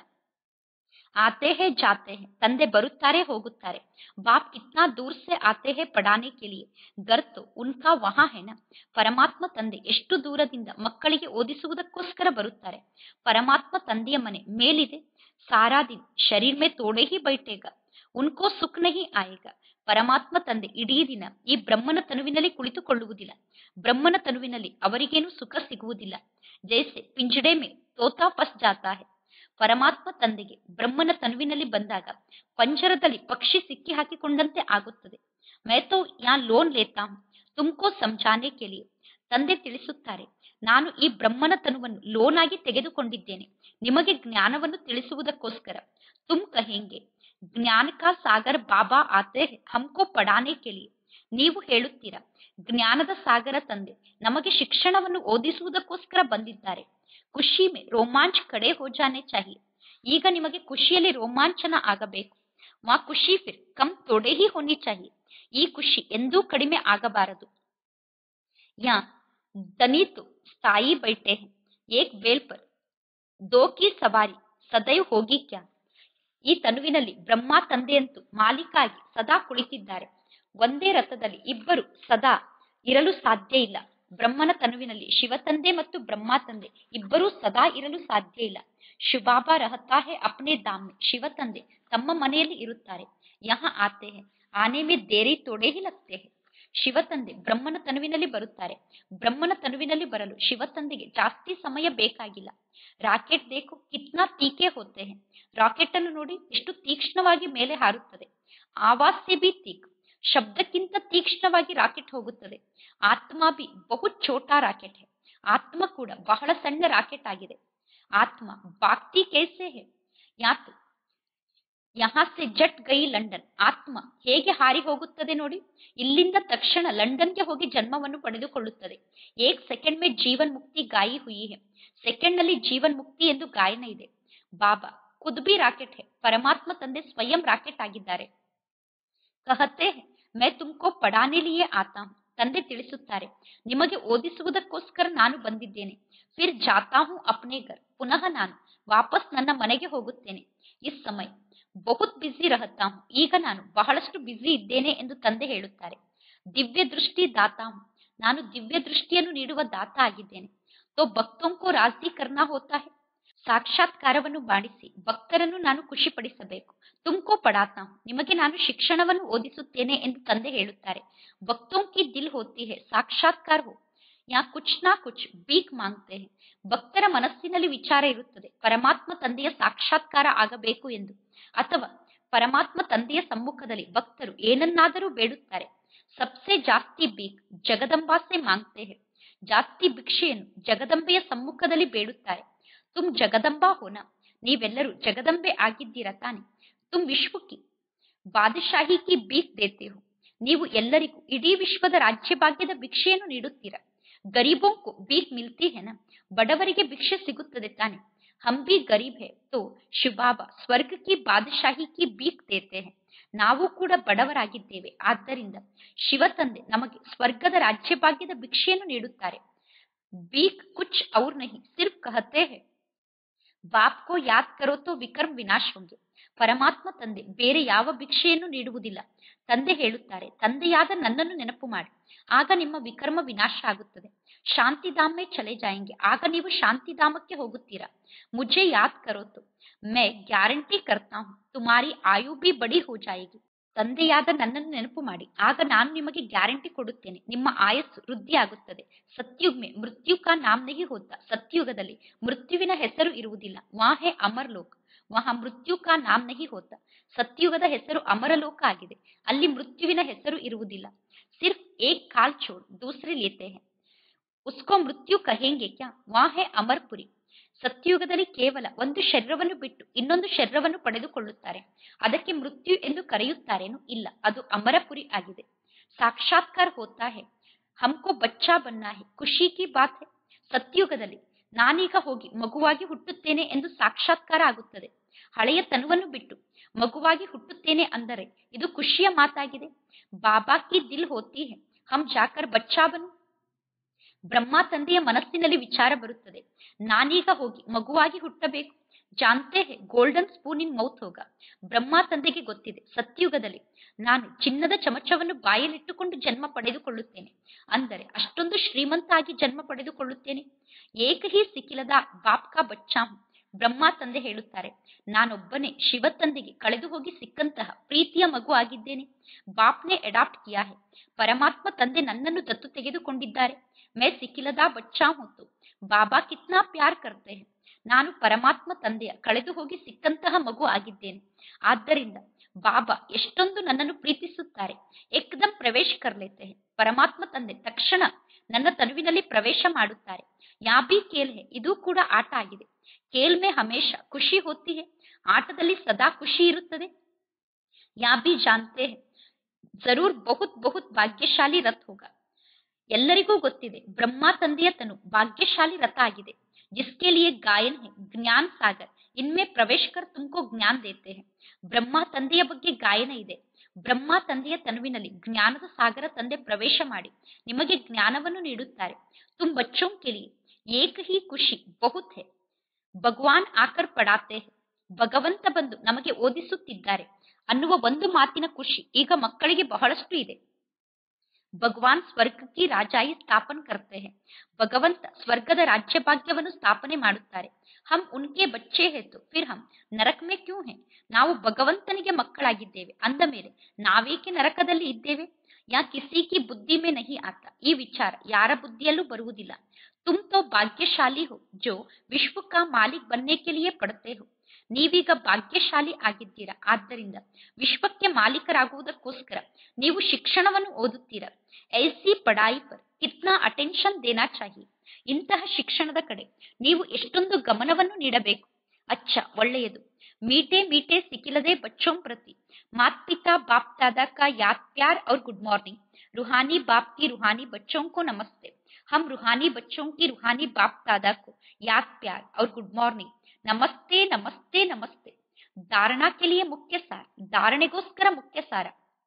ಆತೆ ಹೇ ಜಾತೆ ಹೇ ತಂದೆ ಬರುತ್ತಾರೆ ಹೋಗುತ್ತಾರೆ ಬಾಪ್ ಕಿತ್ನಾ ದೂರ್ ಸೆ ಆತೆ ಹೇ ಪಡಾನೆ ಕೆ ಲಿಯೆ ಗರ್ ತೋ ಉನ್ಕಾ ವಹಾ ಹೇ ನ ಪರಮಾತ್ಮ ತಂದೆ ಎಷ್ಟು ದೂರದಿಂದ ಮಕ್ಕಳಿಗೆ ಓದಿಸುವುದಕ್ಕೋಸ್ಕರ ಬರುತ್ತಾರೆ ಪರಮಾತ್ಮ ತಂದೆಯ ಮನೆ ಮೇಲಿದೆ ಸಾರಾ ದಿನ್ ಶರೀರ್ ಮೇ ತೋಡೆ ಹಿ ಬೈಠೇಗ ಉನ್ಕೋ ಸುಖ್ ನಹಿ ಆಯೇಗ ಪರಮಾತ್ಮ ತಂದೆ ಇಡೀ ದಿನ ಈ ಬ್ರಹ್ಮನ ತನುವಿನಲ್ಲಿ ಕುಳಿತುಕೊಳ್ಳುವುದಿಲ್ಲ ಬ್ರಹ್ಮನ ತನುವಿನಲ್ಲಿ ಅವರಿಗೇನು ಸುಖ ಸಿಗುವುದಿಲ್ಲ ಜೈಸೆ ಪಿಂಜಡೆ ಮೇ ತೋತಾ ಫಸ್ ಜಾತಾ ಹೇ ಪರಮಾತ್ಮ ತಂದೆಗೆ ಬ್ರಹ್ಮನ ತನುವಿನಲ್ಲಿ ಬಂದಾಗ ಪಂಜರದಲ್ಲಿ ಪಕ್ಷಿ ಸಿಕ್ಕಿ ಹಾಕಿಕೊಂಡಂತೆ ಆಗುತ್ತದೆ ಮೈ ತೋ ಯಾ ಲೋನ್ ಲೇತಾ ಹೂಂ ತುಮ್ಕೋ ಸಮझाने के लिए ತಂದೆ ತಿಳಿಸುತ್ತಾರೆ ನಾನು ಈ ಬ್ರಹ್ಮನ ತನುವನ್ನು ಲೋನ್ ಆಗಿ ತೆಗೆದುಕೊಂಡಿದ್ದೇನೆ ನಿಮಗೆ ಜ್ಞಾನವನ್ನು ತಿಳಿಸುವುದಕ್ಕೋಸ್ಕರ ತುಮ್ ಕಹೆಂಗೆ ಜ್ಞಾನ ಕಾ ಸಾಗರ್ ಬಾಬಾ ಆತೆ ಹೇ ಹಮ್ಕೋ ಪಡಾನೆ ಕೆ ಲಿಯೆ ನೀವು ಹೇಳುತ್ತೀರಾ ಜ್ಞಾನದ ಸಾಗರ ತಂದೆ ನಮಗೆ ಶಿಕ್ಷಣವನ್ನು ಓದಿಸುವುದಕ್ಕೋಸ್ಕರ ಬಂದಿದ್ದಾರೆ ಖುಷಿ ಮೇ ರೋಮಾಂಚ್ ಕಡೆ ಹೋ ಜಾನೆ ಚಾಹಿಯೆ ಈಗ ನಿಮಗೆ ಖುಷಿಯಲ್ಲಿ ರೋಮಾಂಚನ ಆಗಬೇಕು ಮಾ ಖುಷಿ ಫಿರ್ ಕಮ್ ತೊಡೆ ಹಿ ಹೋನಿ ಚಾಹಿಯೆ ಈ ಖುಷಿ ಎಂದೂ ಕಡಿಮೆ ಆಗಬಾರದು ಯಾ ದನಿತು ಸ್ಥಾಯಿ ಬೈಟೆ ಹೈ ಏಕ್ ಬೇಲ್ ಪರ್ ದೋ ಕಿ ಸವಾರಿ ಸದೈವ್ ಹೋಗಿ ಕ್ಯಾ ಈ ತನುವಿನಲ್ಲಿ ಬ್ರಹ್ಮ ತಂದೆಯಂತೂ ಮಾಲೀಕಾಗಿ ಸದಾ ಕುಳಿತಿದ್ದಾರೆ ಒಂದೇ ರಥದಲ್ಲಿ ಇಬ್ಬರು ಸದಾ ಇರಲು ಸಾಧ್ಯ ಇಲ್ಲ ಬ್ರಹ್ಮನ ತನುವಿನಲ್ಲಿ ಶಿವ ತಂದೆ ಮತ್ತು ಬ್ರಹ್ಮ ತಂದೆ ಇಬ್ಬರೂ ಸದಾ ಇರಲು ಸಾಧ್ಯ ಇಲ್ಲ ಶಿವಬಾಬಾ ರಹತಾ ಹೇ ಅಪ್ನೆ ಧಾಮ್ ಮೇ ಶಿವ ತಂದೆ ತಮ್ಮ ಮನೆಯಲ್ಲಿ ಇರುತ್ತಾರೆ ಯಹ ಆತೆ ಹೇ ಆನೆ ಮೇ ದೇರಿ ತೋಡೆ ಹಿ ಲಗ್ತೆ ಹೇ ಶಿವ ತಂದೆ ಬ್ರಹ್ಮನ ತನುವಿನಲ್ಲಿ ಬರುತ್ತಾರೆ ಬ್ರಹ್ಮನ ತನುವಿನಲ್ಲಿ ಬರಲು ಶಿವ ತಂದೆಗೆ ಜಾಸ್ತಿ ಸಮಯ ಬೇಕಾಗಿಲ್ಲ ರಾಕೆಟ್ ದೇಖೋ ಕಿತ್ನಾ ತೀಕೆ ಹೋತೆ ಹೇ ರಾಕೆಟ್ ಅನ್ನು ನೋಡಿ ಎಷ್ಟು ತೀಕ್ಷ್ಣವಾಗಿ ಮೇಲೆ ಹಾರುತ್ತದೆ ಆವಾಜ್ ಸೆ ಬಿ ತೀಕ್ ಶಬ್ದಕ್ಕಿಂತ ತೀಕ್ಷ್ಣವಾಗಿ ರಾಕೆಟ್ ಹೋಗುತ್ತದೆ ಆತ್ಮ ಬಿ ಬಹುತ್ ಛೋಟಾ ರಾಕೆಟ್ ಹೇ ಆತ್ಮ ಕೂಡ ಬಹಳ ಸಣ್ಣ ರಾಕೆಟ್ ಆಗಿದೆ ಆತ್ಮ ಬಾಕ್ತಿ ಕೈಸೆ ಹೇ ಯಾತು ಯಹಾ ಸೆ ಜಟ್ ಗೈ ಲಂಡನ್ ಆತ್ಮ ಹೇಗೆ ಹಾರಿ ಹೋಗುತ್ತದೆ ನೋಡಿ ಇಲ್ಲಿಂದ ತಕ್ಷಣ ಲಂಡನ್ಗೆ ಹೋಗಿ ಜನ್ಮವನ್ನು ಪಡೆದುಕೊಳ್ಳುತ್ತದೆ ಏಕ್ ಸೆಕೆಂಡ್ ಮೇ ಜೀವನ್ ಮುಕ್ತಿ ಗಾಯಿ ಹುಯಿ ಹೇ ಸೆಕೆಂಡ್ ನಲ್ಲಿ ಜೀವನ್ ಮುಕ್ತಿ ಎಂದು ಗಾಯನ ಇದೆ ಬಾಬಾ ಖುದ್ ಬಿ ರಾಕೆಟ್ ಹೇ ಪರಮಾತ್ಮ ತಂದೆ ಸ್ವಯಂ ರಾಕೆಟ್ ಆಗಿದ್ದಾರೆ ಕಹತೆ ಹೇ ಮೈ ತುಮ್ಕೋ ಪಡಾನೆ ಲಿಯೇ ಆತಾ ಹೂಂ ತಂದೆ ತಿಳಿಸುತ್ತಾರೆ ನಿಮಗೆ ಓದಿಸುವುದಕ್ಕೋಸ್ಕರ ನಾನು ಬಂದಿದ್ದೇನೆ ಫಿರ್ ಜಾತಾ ಹೂಂ ಅಪ್ನೆ ಗರ್ ಪುನಃ ನಾನು ವಾಪಸ್ ನನ್ನ ಮನೆಗೆ ಹೋಗುತ್ತೇನೆ ಇಸ್ ಸಮಯ ಬಹುತ್ ಬಿಸಿ ರಹತಾ ಹೂಂ ಈಗ ನಾನು ಬಹಳಷ್ಟು ಬಿಸಿ ಇದ್ದೇನೆ ಎಂದು ತಂದೆ ಹೇಳುತ್ತಾರೆ ದಿವ್ಯ ದೃಷ್ಟಿ ದಾತಾ ಹೂಂ ನಾನು ದಿವ್ಯ ದೃಷ್ಟಿಯನ್ನು ನೀಡುವ ದಾತ ಆಗಿದ್ದೇನೆ ತೋ ಭಕ್ತೋಂಕೋ ರಾಜಿ ಕರ್ನಾ ಹೋತಾ ಹೇ ಸಾಕ್ಷಾತ್ಕಾರವನ್ನು ಮಾಡಿಸಿ ಭಕ್ತರನ್ನು ನಾನು ಖುಷಿಪಡಿಸಬೇಕು ತುಮ್ಕೋ ಪಡಾತಾ ಹೂಂ ನಿಮಗೆ ನಾನು ಶಿಕ್ಷಣವನ್ನು ಓದಿಸುತ್ತೇನೆ ಎಂದು ತಂದೆ ಹೇಳುತ್ತಾರೆ ಭಕ್ತೋಂ ಕಿ ದಿಲ್ ಹೋತಿ ಹೇ ಸಾಕ್ಷಾತ್ಕಾರ ಹೋ ಯಾ ಕುಚ್ ನಾ ಕುಚ್ ಬೀಕ್ ಮಾಂಗ್ತೆ ಹೇ ಭಕ್ತರ ಮನಸ್ಸಿನಲ್ಲಿ ವಿಚಾರ ಇರುತ್ತದೆ ಪರಮಾತ್ಮ ತಂದೆಯ ಸಾಕ್ಷಾತ್ಕಾರ ಆಗಬೇಕು ಎಂದು ಅಥವಾ ಪರಮಾತ್ಮ ತಂದೆಯ ಸಮ್ಮುಖದಲ್ಲಿ ಭಕ್ತರು ಏನನ್ನಾದರೂ ಬೇಡುತ್ತಾರೆ ಸಬ್ಸೆ ಜಾಸ್ತಿ ಬೀಕ್ ಜಗದಂಬಾಸೆ ಮಾಂಗ್ತೆ ಹೇ ಜಾಸ್ತಿ ಭಿಕ್ಷೆಯನ್ನು ಜಗದಂಬೆಯ ಸಮ್ಮುಖದಲ್ಲಿ ಬೇಡುತ್ತಾರೆ ತುಮ್ ಜಗದಂಬಾ ಹೋನ ನೀವೆಲ್ಲರೂ ಜಗದಂಬೆ ಆಗಿದ್ದೀರಾ ತಾನೆ ತುಮ್ ವಿಶ್ವಕ್ಕೆ ಬಾದಶಾಹಿ ಕಿ ಬೀಕ್ ದೇತೆ ಹೋ ನೀವು ಎಲ್ಲರಿಗೂ ಇಡೀ ವಿಶ್ವದ ರಾಜ್ಯ ಭಾಗ್ಯದ ಭಿಕ್ಷೆಯನ್ನು ನೀಡುತ್ತೀರಾ ಗರೀಬೋಂಕು ಬೀಕ್ ಮಿಲ್ತಿ ಹೆನ ಬಡವರಿಗೆ ಭಿಕ್ಷೆ ಸಿಗುತ್ತದೆ ತಾನೆ ಹಮ್ ಬಿ ಗರೀಬ್ ಹೇ ತೋ ಶಿವಬಾಬಾ ಸ್ವರ್ಗ ಕಿ ಬಾದಶಾಹಿ ಕಿ ಬೀಕ್ ದೇತೆ ಹೇ ನಾವು ಕೂಡ ಬಡವರಾಗಿದ್ದೇವೆ ಆದ್ದರಿಂದ ಶಿವ ತಂದೆ ನಮಗೆ ಸ್ವರ್ಗದ ರಾಜ್ಯ ಭಾಗ್ಯದ ಭಿಕ್ಷೆಯನ್ನು ನೀಡುತ್ತಾರೆ ಬೀಕ್ ಕುಚ್ ಔರ್ ನಹಿ ಸಿರ್ಫ್ ಕಹತೆ ಹೇ ಬಾಪ್ ಕೋ ಯಾದ್ ಕರೋ ತೋ ವಿಕರ್ಮ್ ವಿನಾಶ್ ಹೋಂಗೆ ಪರಮಾತ್ಮ ತಂದೆ ಬೇರೆ ಯಾವ ಭಿಕ್ಷೆಯನ್ನು ನೀಡುವುದಿಲ್ಲ ತಂದೆ ಹೇಳುತ್ತಾರೆ ತಂದೆಯಾದ ನನ್ನನ್ನು ನೆನಪು ಮಾಡಿ ಆಗ ನಿಮ್ಮ ವಿಕರ್ಮ ವಿನಾಶ ಆಗುತ್ತದೆ ಶಾಂತಿಧಾಮೆ ಚಲೆ ಜಾಯಂಗೆ ಆಗ ನೀವು ಶಾಂತಿಧಾಮಕ್ಕೆ ಹೋಗುತ್ತೀರಾ ಮುಜೆ ಯಾದ್ ಕರೋತು ಮೈ ಗ್ಯಾರಂಟಿ ಕರ್ತಾ ಹೂಂ ತುಮಾರಿ ಆಯು ಬಿ ಬಡಿ ಹೋ ಜಾಯೇಗಿ ತಂದೆಯಾದ ನನ್ನನ್ನು ನೆನಪು ಮಾಡಿ ಆಗ ನಾನು ನಿಮಗೆ ಗ್ಯಾರಂಟಿ ಕೊಡುತ್ತೇನೆ ನಿಮ್ಮ ಆಯಸ್ಸು ವೃದ್ಧಿ ಆಗುತ್ತದೆ ಸತ್ಯುಗ್ ಮೇ ಮೃತ್ಯು ಕಾ ನಾಮ್ ನಹಿ ಹೋತಾ ಸತ್ಯುಗದಲ್ಲಿ ಮೃತ್ಯುವಿನ ಹೆಸರು ಇರುವುದಿಲ್ಲ ವಾ ಹೇ ಅಮರ್ ಲೋಕ್ ವಹಾ ಮೃತ್ಯು ಕಾ ನಾಮ್ ನಹಿ ಹೋತಾ ಸತ್ಯುಗದ ಹೆಸರು ಅಮರಲೋಕ ಆಗಿದೆ ಅಲ್ಲಿ ಮೃತ್ಯುವಿನ ಹೆಸರು ಇರುವುದಿಲ್ಲ ಸಿರ್ಫ್ ಏಕ್ ಕಾಲ್ ಛೋಡ್ ದೂಸರೆ ಲೇತೆ ಹೇ ಉಸ್ಕೋ ಮೃತ್ಯು ಕಹೆಂಗೆ ಕ್ಯಾ ವಾ ಹೇ ಅಮರ್ಪುರಿ ಸತ್ಯುಗದಲ್ಲಿ ಕೇವಲ ಒಂದು ಶರೀರವನ್ನು ಬಿಟ್ಟು ಇನ್ನೊಂದು ಶರೀರವನ್ನು ಪಡೆದುಕೊಳ್ಳುತ್ತಾರೆ ಅದಕ್ಕೆ ಮೃತ್ಯು ಎಂದು ಕರೆಯುತ್ತಾರೇನು ಇಲ್ಲ ಅದು ಅಮರಪುರಿ ಆಗಿದೆ ಸಾಕ್ಷಾತ್ಕಾರ ಹೋತಾ ಹೇ ಹಮ್ಕೋ ಬಚ್ಚಾ ಬನ್ನ ಹೇ ಖುಷಿ ಕಿ ಬಾತ್ ಹೇ ಸತ್ಯುಗದಲ್ಲಿ ನಾನೀಗ ಹೋಗಿ ಮಗುವಾಗಿ ಹುಟ್ಟುತ್ತೇನೆ ಎಂದು ಸಾಕ್ಷಾತ್ಕಾರ ಆಗುತ್ತದೆ ಹಳೆಯ ತನುವನ್ನು ಬಿಟ್ಟು ಮಗುವಾಗಿ ಹುಟ್ಟುತ್ತೇನೆ ಅಂದರೆ ಇದು ಖುಷಿಯ ಮಾತಾಗಿದೆ ಬಾಬಾ ಕಿ ದಿಲ್ ಹೋತಿ ಹೇ ಹಮ್ ಜಾಕರ್ ಬಚ್ಚಾ ಬನು ಬ್ರಹ್ಮ ತಂದೆಯ ಮನಸ್ಸಿನಲ್ಲಿ ವಿಚಾರ ಬರುತ್ತದೆ ನಾನೀಗ ಹೋಗಿ ಮಗುವಾಗಿ ಹುಟ್ಟಬೇಕು ಜಾನ್ತೆ ಹೇ ಗೋಲ್ಡನ್ ಸ್ಪೂನ್ ಇನ್ ಮೌತ್ ಹೋಗ ಬ್ರಹ್ಮ ತಂದೆಗೆ ಗೊತ್ತಿದೆ ಸತ್ಯುಗದಲ್ಲಿ ನಾನು ಚಿನ್ನದ ಚಮಚವನ್ನು ಬಾಯಲ್ಲಿಟ್ಟುಕೊಂಡು ಜನ್ಮ ಪಡೆದುಕೊಳ್ಳುತ್ತೇನೆ ಅಂದರೆ ಅಷ್ಟೊಂದು ಶ್ರೀಮಂತ ಆಗಿ ಜನ್ಮ ಪಡೆದುಕೊಳ್ಳುತ್ತೇನೆ ಏಕ ಹಿ ಸಿಕ್ಕಿಲದ ಬಾಪ್ ಕಾ ಬಚ್ಚಾ ಹೂಂ. ಬ್ರಹ್ಮ ತಂದೆ ಹೇಳುತ್ತಾರೆ ನಾನೊಬ್ಬನೇ ಶಿವ ತಂದೆಗೆ ಕಳೆದು ಹೋಗಿ ಸಿಕ್ಕಂತಹ ಪ್ರೀತಿಯ ಮಗು ಆಗಿದ್ದೇನೆ ಬಾಪ್ನೆ ಅಡಾಪ್ಟ್ ಕಿಯಾ ಹೇ ಪರಮಾತ್ಮ ತಂದೆ ನನ್ನನ್ನು ದತ್ತು ತೆಗೆದುಕೊಂಡಿದ್ದಾರೆ ಮೇ ಸಿಕ್ಕಿಲದ ಬಚ್ಚಾ ಹೊತ್ತು ಬಾಬಾ ಕಿತ್ನಾ ಪ್ಯಾರ್ ಕರ್ತೆ ಹೇ ನಾನು ಪರಮಾತ್ಮ ತಂದೆಯ ಕಳೆದು ಹೋಗಿ ಸಿಕ್ಕಂತಹ ಮಗು ಆಗಿದ್ದೇನೆ ಆದ್ದರಿಂದ ಬಾಬಾ ಎಷ್ಟೊಂದು ನನ್ನನ್ನು ಪ್ರೀತಿಸುತ್ತಾರೆ ಏಕದಂ ಪ್ರವೇಶ ಕರ್ಲೇತೆ ಹೇ ಪರಮಾತ್ಮ ತಂದೆ ತಕ್ಷಣ ನನ್ನ ತನುವಿನಲ್ಲಿ ಪ್ರವೇಶ ಮಾಡುತ್ತಾರೆ ಯಾ ಬಿ ಕೇಲ್ ಹೇ ಇದು ಕೂಡ ಆಟ ಆಗಿದೆ ಕೇಲ್ ಮೇ ಹಮೇಶ ಖುಷಿ ಹೋತಿ ಹೇ ಆಟದಲ್ಲಿ ಸದಾ ಖುಷಿ ಇರುತ್ತದೆ ಯಾ ಬಿ ಜಾನ್ತೆ ಹೇ ಜರೂರ್ ಬಹುತ್ ಬಹುತ್ ಭಾಗ್ಯಶಾಲಿ ರಥ್ ಹೋಗ ಎಲ್ಲರಿಗೂ ಗೊತ್ತಿದೆ ಬ್ರಹ್ಮ ತಂದೆಯ ತನು ಭಾಗ್ಯಶಾಲಿ ರಥ ಆಗಿದೆ ಜಿಸ್ಕೆ ಲಿಯೆ ಗಾಯನ್ ಹೇ ಜ್ಞಾನ್ ಸಾಗರ್ ಇನ್ಮೇ ಪ್ರವೇಶ ಕರ್ ತುಮಕೋ ಜ್ಞಾನ್ ದೇತೆ ಹೇ ಬ್ರಹ್ಮ ತಂದೆಯ ಬಗ್ಗೆ ಗಾಯನ ಇದೆ ಬ್ರಹ್ಮ ತಂದೆಯ ತನುವಿನಲ್ಲಿ ಜ್ಞಾನದ ಸಾಗರ ತಂದೆ ಪ್ರವೇಶ ಮಾಡಿ ನಿಮಗೆ ಜ್ಞಾನವನ್ನು ನೀಡುತ್ತಾರೆ ತುಮ್ ಬಚ್ಚೋಂ ಕೆ ಲಿಯೆ ಏಕ ಹಿ ಖುಷಿ ಬಹುತ್ ಹೇ ಭಗವಾನ್ ಆಕರ್ ಪಡಾತೆ ಹೇ ಭಗವಂತ ಬಂದು ನಮಗೆ ಓದಿಸುತ್ತಿದ್ದಾರೆ ಅನ್ನುವ ಒಂದು ಮಾತಿನ ಖುಷಿ ಈಗ ಮಕ್ಕಳಿಗೆ ಬಹಳಷ್ಟು ಇದೆ ಭಗವಾನ್ ಸ್ವರ್ಗ ಕಿ ರಾಜಾಯಿ ಸ್ಥಾಪನ್ ಕರ್ತೆ ಹೇ ಭಗವಂತ ಸ್ವರ್ಗದ ರಾಜ್ಯ ಭಾಗ್ಯವನ್ನು ಸ್ಥಾಪನೆ ಮಾಡುತ್ತಾರೆ ಹಮ್ ಉನ್ಕೆ ಬಚ್ಚೆ ಹೇತು ಫಿರ್ ಹಮ್ ನರಕ್ ಮೇ ಕ್ಯೂ ಹೇ ನಾವು ಭಗವಂತನಿಗೆ ಮಕ್ಕಳಾಗಿದ್ದೇವೆ ಅಂದ ಮೇಲೆ ನಾವೇಕೆ ನರಕದಲ್ಲಿ ಇದ್ದೇವೆ ಯಾ ಕಿಸಿ ಕಿ ಬುದ್ಧಿ ಮೇ ನಹಿ ಆತ ಈ ವಿಚಾರ ಯಾರ ಬುದ್ಧಿಯಲ್ಲೂ ಬರುವುದಿಲ್ಲ ತುಮ್ ತೋ ಭಾಗ್ಯಶಾಲಿ ಹೋ ಜೋ ವಿಶ್ವ ಕಾ ಮಾಲಿಕ್ ಬನ್ನೆ ಕೆ ಲಿಯೆ ಪಡ್ತೆ ಹೋ ನೀವೀಗ ಭಾಗ್ಯಶಾಲಿ ಆಗಿದ್ದೀರಾ ಆದ್ದರಿಂದ ವಿಶ್ವಕ್ಕೆ ಮಾಲೀಕರಾಗುವುದಕ್ಕೋಸ್ಕರ ನೀವು ಶಿಕ್ಷಣವನ್ನು ಓದುತ್ತೀರಾ ಐಸಿ ಪಡಾಯಿ ಪರ್ ಕಿತ್ನಾ ಅಟೆನ್ಷನ್ ದೇನಾ ಚಾಹಿಯೆ ಇಂತಹ ಶಿಕ್ಷಣದ ಕಡೆ ನೀವು ಎಷ್ಟೊಂದು ಗಮನವನ್ನು ನೀಡಬೇಕು ಅಚ್ಚ ಒಳ್ಳೆಯದು ಮೀಟೆ ಮೀಟೆ ಸಿಕ್ಕಿಲದೆ ಬಚ್ಚೋಂ ಪ್ರತಿ ಮಾತ್ ಪಿತಾ ಬಾಪ್ दादा का याद प्यार और गुड मॉर्निंग रूहानी बाप की रूहानी बच्चों को नमस्ते हम रूहानी बच्चों की रूहानी बाप दादा को याद प्यार और गुड मॉर्निंग नमस्ते नमस्ते नमस्ते धारणा के लिए मुख्य सार धारणेಗೋಸ್ಕರ मुख्य सार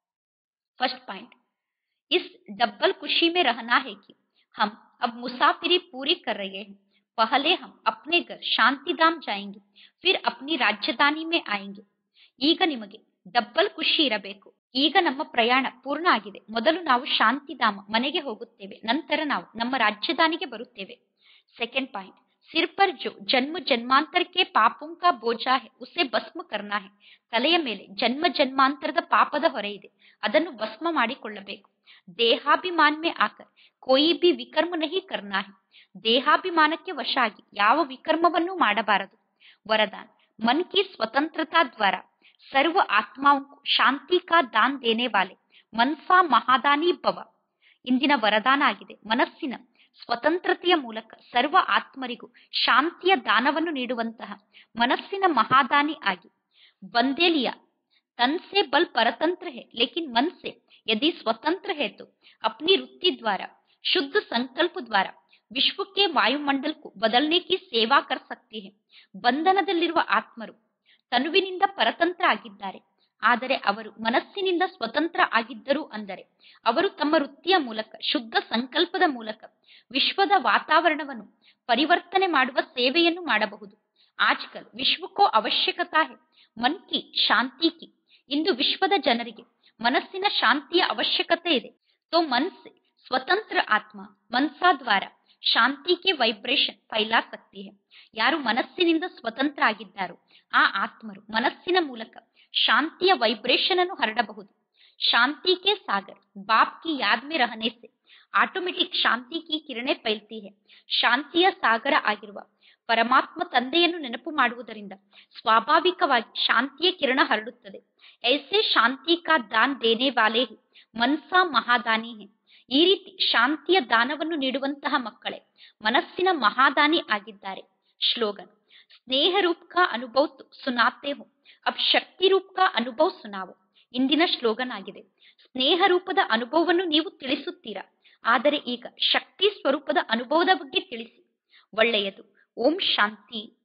फर्स्ट पॉइंट इस डबल खुशी में रहना है कि हम अब मुसाफिरी पूरी कर रहे हैं पहले हम अपने घर शांतिधाम जाएंगे फिर अपनी ರಾಜಧಾನಿ में आएंगे ಈಗ ನಿಮಗೆ ಡಬ್ಬಲ್ ಖುಷಿ ಇರಬೇಕು ಈಗ ನಮ್ಮ ಪ್ರಯಾಣ ಪೂರ್ಣ ಆಗಿದೆ ಮೊದಲು ನಾವು ಶಾಂತಿಧಾಮ ಮನೆಗೆ ಹೋಗುತ್ತೇವೆ ನಂತರ ನಾವು ನಮ್ಮ ರಾಜಧಾನಿಗೆ ಬರುತ್ತೇವೆ ಸೆಕೆಂಡ್ ಪಾಯಿಂಟ್ ಸಿರ್ ಪರ್ ಜೋ ಜನ್ಮ ಜನ್ಮಾಂತರ ಕೆ ಪಾಪೋಂ ಕಾ ಬೋಜಾ ಹೆ ಉಸೆ ಭಸ್ಮ ಕರ್ನಾ ಹೆ ತಲೆಯ ಮೇಲೆ ಜನ್ಮ ಜನ್ಮಾಂತರದ ಪಾಪದ ಹೊರೆ ಇದೆ ಅದನ್ನು ಭಸ್ಮ ಮಾಡಿಕೊಳ್ಳಬೇಕು ದೇಹಾಭಿಮಾನ್ ಮೇ ಆಕರ್ ಕೋಯಿ ಬಿ ವಿಕರ್ಮ ನಹಿ ಕರ್ನಾ ಹೆ ದೇಹಾಭಿಮಾನಕ್ಕೆ ವಶ ಆಗಿ ಯಾವ ವಿಕರ್ಮವನ್ನೂ ಮಾಡಬಾರದು वरदान मन की स्वतंत्रता द्वारा सर्व आत्माओं को ಶಾಂತಿ ಕಾ ದಾನ್ ದೇನೆ ವಾಲೆ ಮನ್ಸಾ ಮಹಾದಾನಿ ಭವ ಇಂದಿನ ವರದಾನ ಆಗಿದೆ ಮನಸ್ಸಿನ ಸ್ವತಂತ್ರತೆಯ ಮೂಲಕ ಸರ್ವ ಆತ್ಮರಿಗೂ ಶಾಂತಿಯ ದಾನವನ್ನು ನೀಡುವಂತಹ ಮನಸ್ಸಿನ ಮಹಾದಾನಿ ಆಗಿ ಬಂದೇಲಿಯ तन से बल परतंत्र है लेकिन मन से यदि स्वतंत्र है तो अपनी वृत्ति द्वारा शुद्ध संकल्प द्वारा ವಿಶ್ವ ಕೆ ವಾಯುಮಂಡಲ್ ಕು ಬದಲನೆ ಕಿ ಸೇವಾ ಕರ್ ಸಕ್ತಿ ಹೆ ಬಂಧನದಲ್ಲಿರುವ ಆತ್ಮರು ತನುವಿನಿಂದ ಪರತಂತ್ರ ಆಗಿದ್ದಾರೆ ಆದರೆ ಅವರು ಮನಸ್ಸಿನಿಂದ ಸ್ವತಂತ್ರ ಆಗಿದ್ದರು ಅಂದರೆ ಅವರು ತಮ್ಮ ವೃತ್ತಿಯ ಮೂಲಕ ಶುದ್ಧ ಸಂಕಲ್ಪದ ಮೂಲಕ ವಿಶ್ವದ ವಾತಾವರಣವನ್ನು ಪರಿವರ್ತನೆ ಮಾಡುವ ಸೇವೆಯನ್ನು ಮಾಡಬಹುದು ಆಜ್ಕಲ್ ವಿಶ್ವ ಕೋ ಅವಶ್ಯಕತಾ ಹೆ ಮನ್ ಕಿ ಶಾಂತಿ ಕಿ ಇಂದು ವಿಶ್ವದ ಜನರಿಗೆ ಮನಸ್ಸಿನ ಶಾಂತಿಯ ಅವಶ್ಯಕತೆ ಇದೆ तो मन से ಸ್ವತಂತ್ರ ಆತ್ಮ ಮನ್ಸಾ ದ್ವಾರ ಶಾಂತಿ ಕೆ ವೈಬ್ರೇಷನ್ ಫೈಲಾ ಸಕ್ತಿ है ಯಾರು ಮನಸ್ಸಿನಿಂದ ಸ್ವತಂತ್ರ ಆಗಿದ್ದಾರೋ ಆ ಆತ್ಮರು ಮನಸ್ಸಿನ ಮೂಲಕ ಶಾಂತಿಯ ವೈಬ್ರೇಷನ್ ಅನ್ನು ಹರಡಬಹುದು ಶಾಂತಿ ಕೆ ಸಾಗರ್ ಬಾಪ್ ಕಿ ಯಾದ್ ಮೇ ರಹನೆ ಸೆ ಆಟೋಮೆಟಿಕ್ ಶಾಂತಿ ಕಿ ಕಿರಣೆ ಫೈಲ್ತಿ है ಶಾಂತಿಯ ಸಾಗರ ಆಗಿರುವ ಪರಮಾತ್ಮ ತಂದೆಯನ್ನು ನೆನಪು ಮಾಡುವುದರಿಂದ ಸ್ವಾಭಾವಿಕವಾಗಿ ಶಾಂತಿಯ ಕಿರಣ ಹರಡುತ್ತದೆ ಐಸೆ ಶಾಂತಿ ಕಾ ದಾನ್ ದೇನೆ ವಾಲೆ ಹಿ ಮನ್ಸಾ ಮಹಾದಾನಿ ಹೇ ಈ ರೀತಿ ಶಾಂತಿಯ ದಾನವನ್ನು ನೀಡುವಂತಹ ಮಕ್ಕಳೇ ಮನಸ್ಸಿನ ಮಹಾದಾನಿ ಆಗಿದ್ದಾರೆ ಶ್ಲೋಗನ್ ಸ್ನೇಹ ರೂಪ್ ಕಾ ಅನುಭವ್ ತು ಸುನಾತೆ ಹೋ ಅಬ್ ಶಕ್ತಿ ರೂಪ್ ಕಾ ಅನುಭವ್ ಸುನಾವೋ ಇಂದಿನ ಶ್ಲೋಗನ್ ಆಗಿದೆ ಸ್ನೇಹ ರೂಪದ ಅನುಭವವನ್ನು ನೀವು ತಿಳಿಸುತ್ತೀರಾ ಆದರೆ ಈಗ ಶಕ್ತಿ ಸ್ವರೂಪದ ಅನುಭವದ ಬಗ್ಗೆ ತಿಳಿಸಿ ಒಳ್ಳೆಯದು ಓಂ ಶಾಂತಿ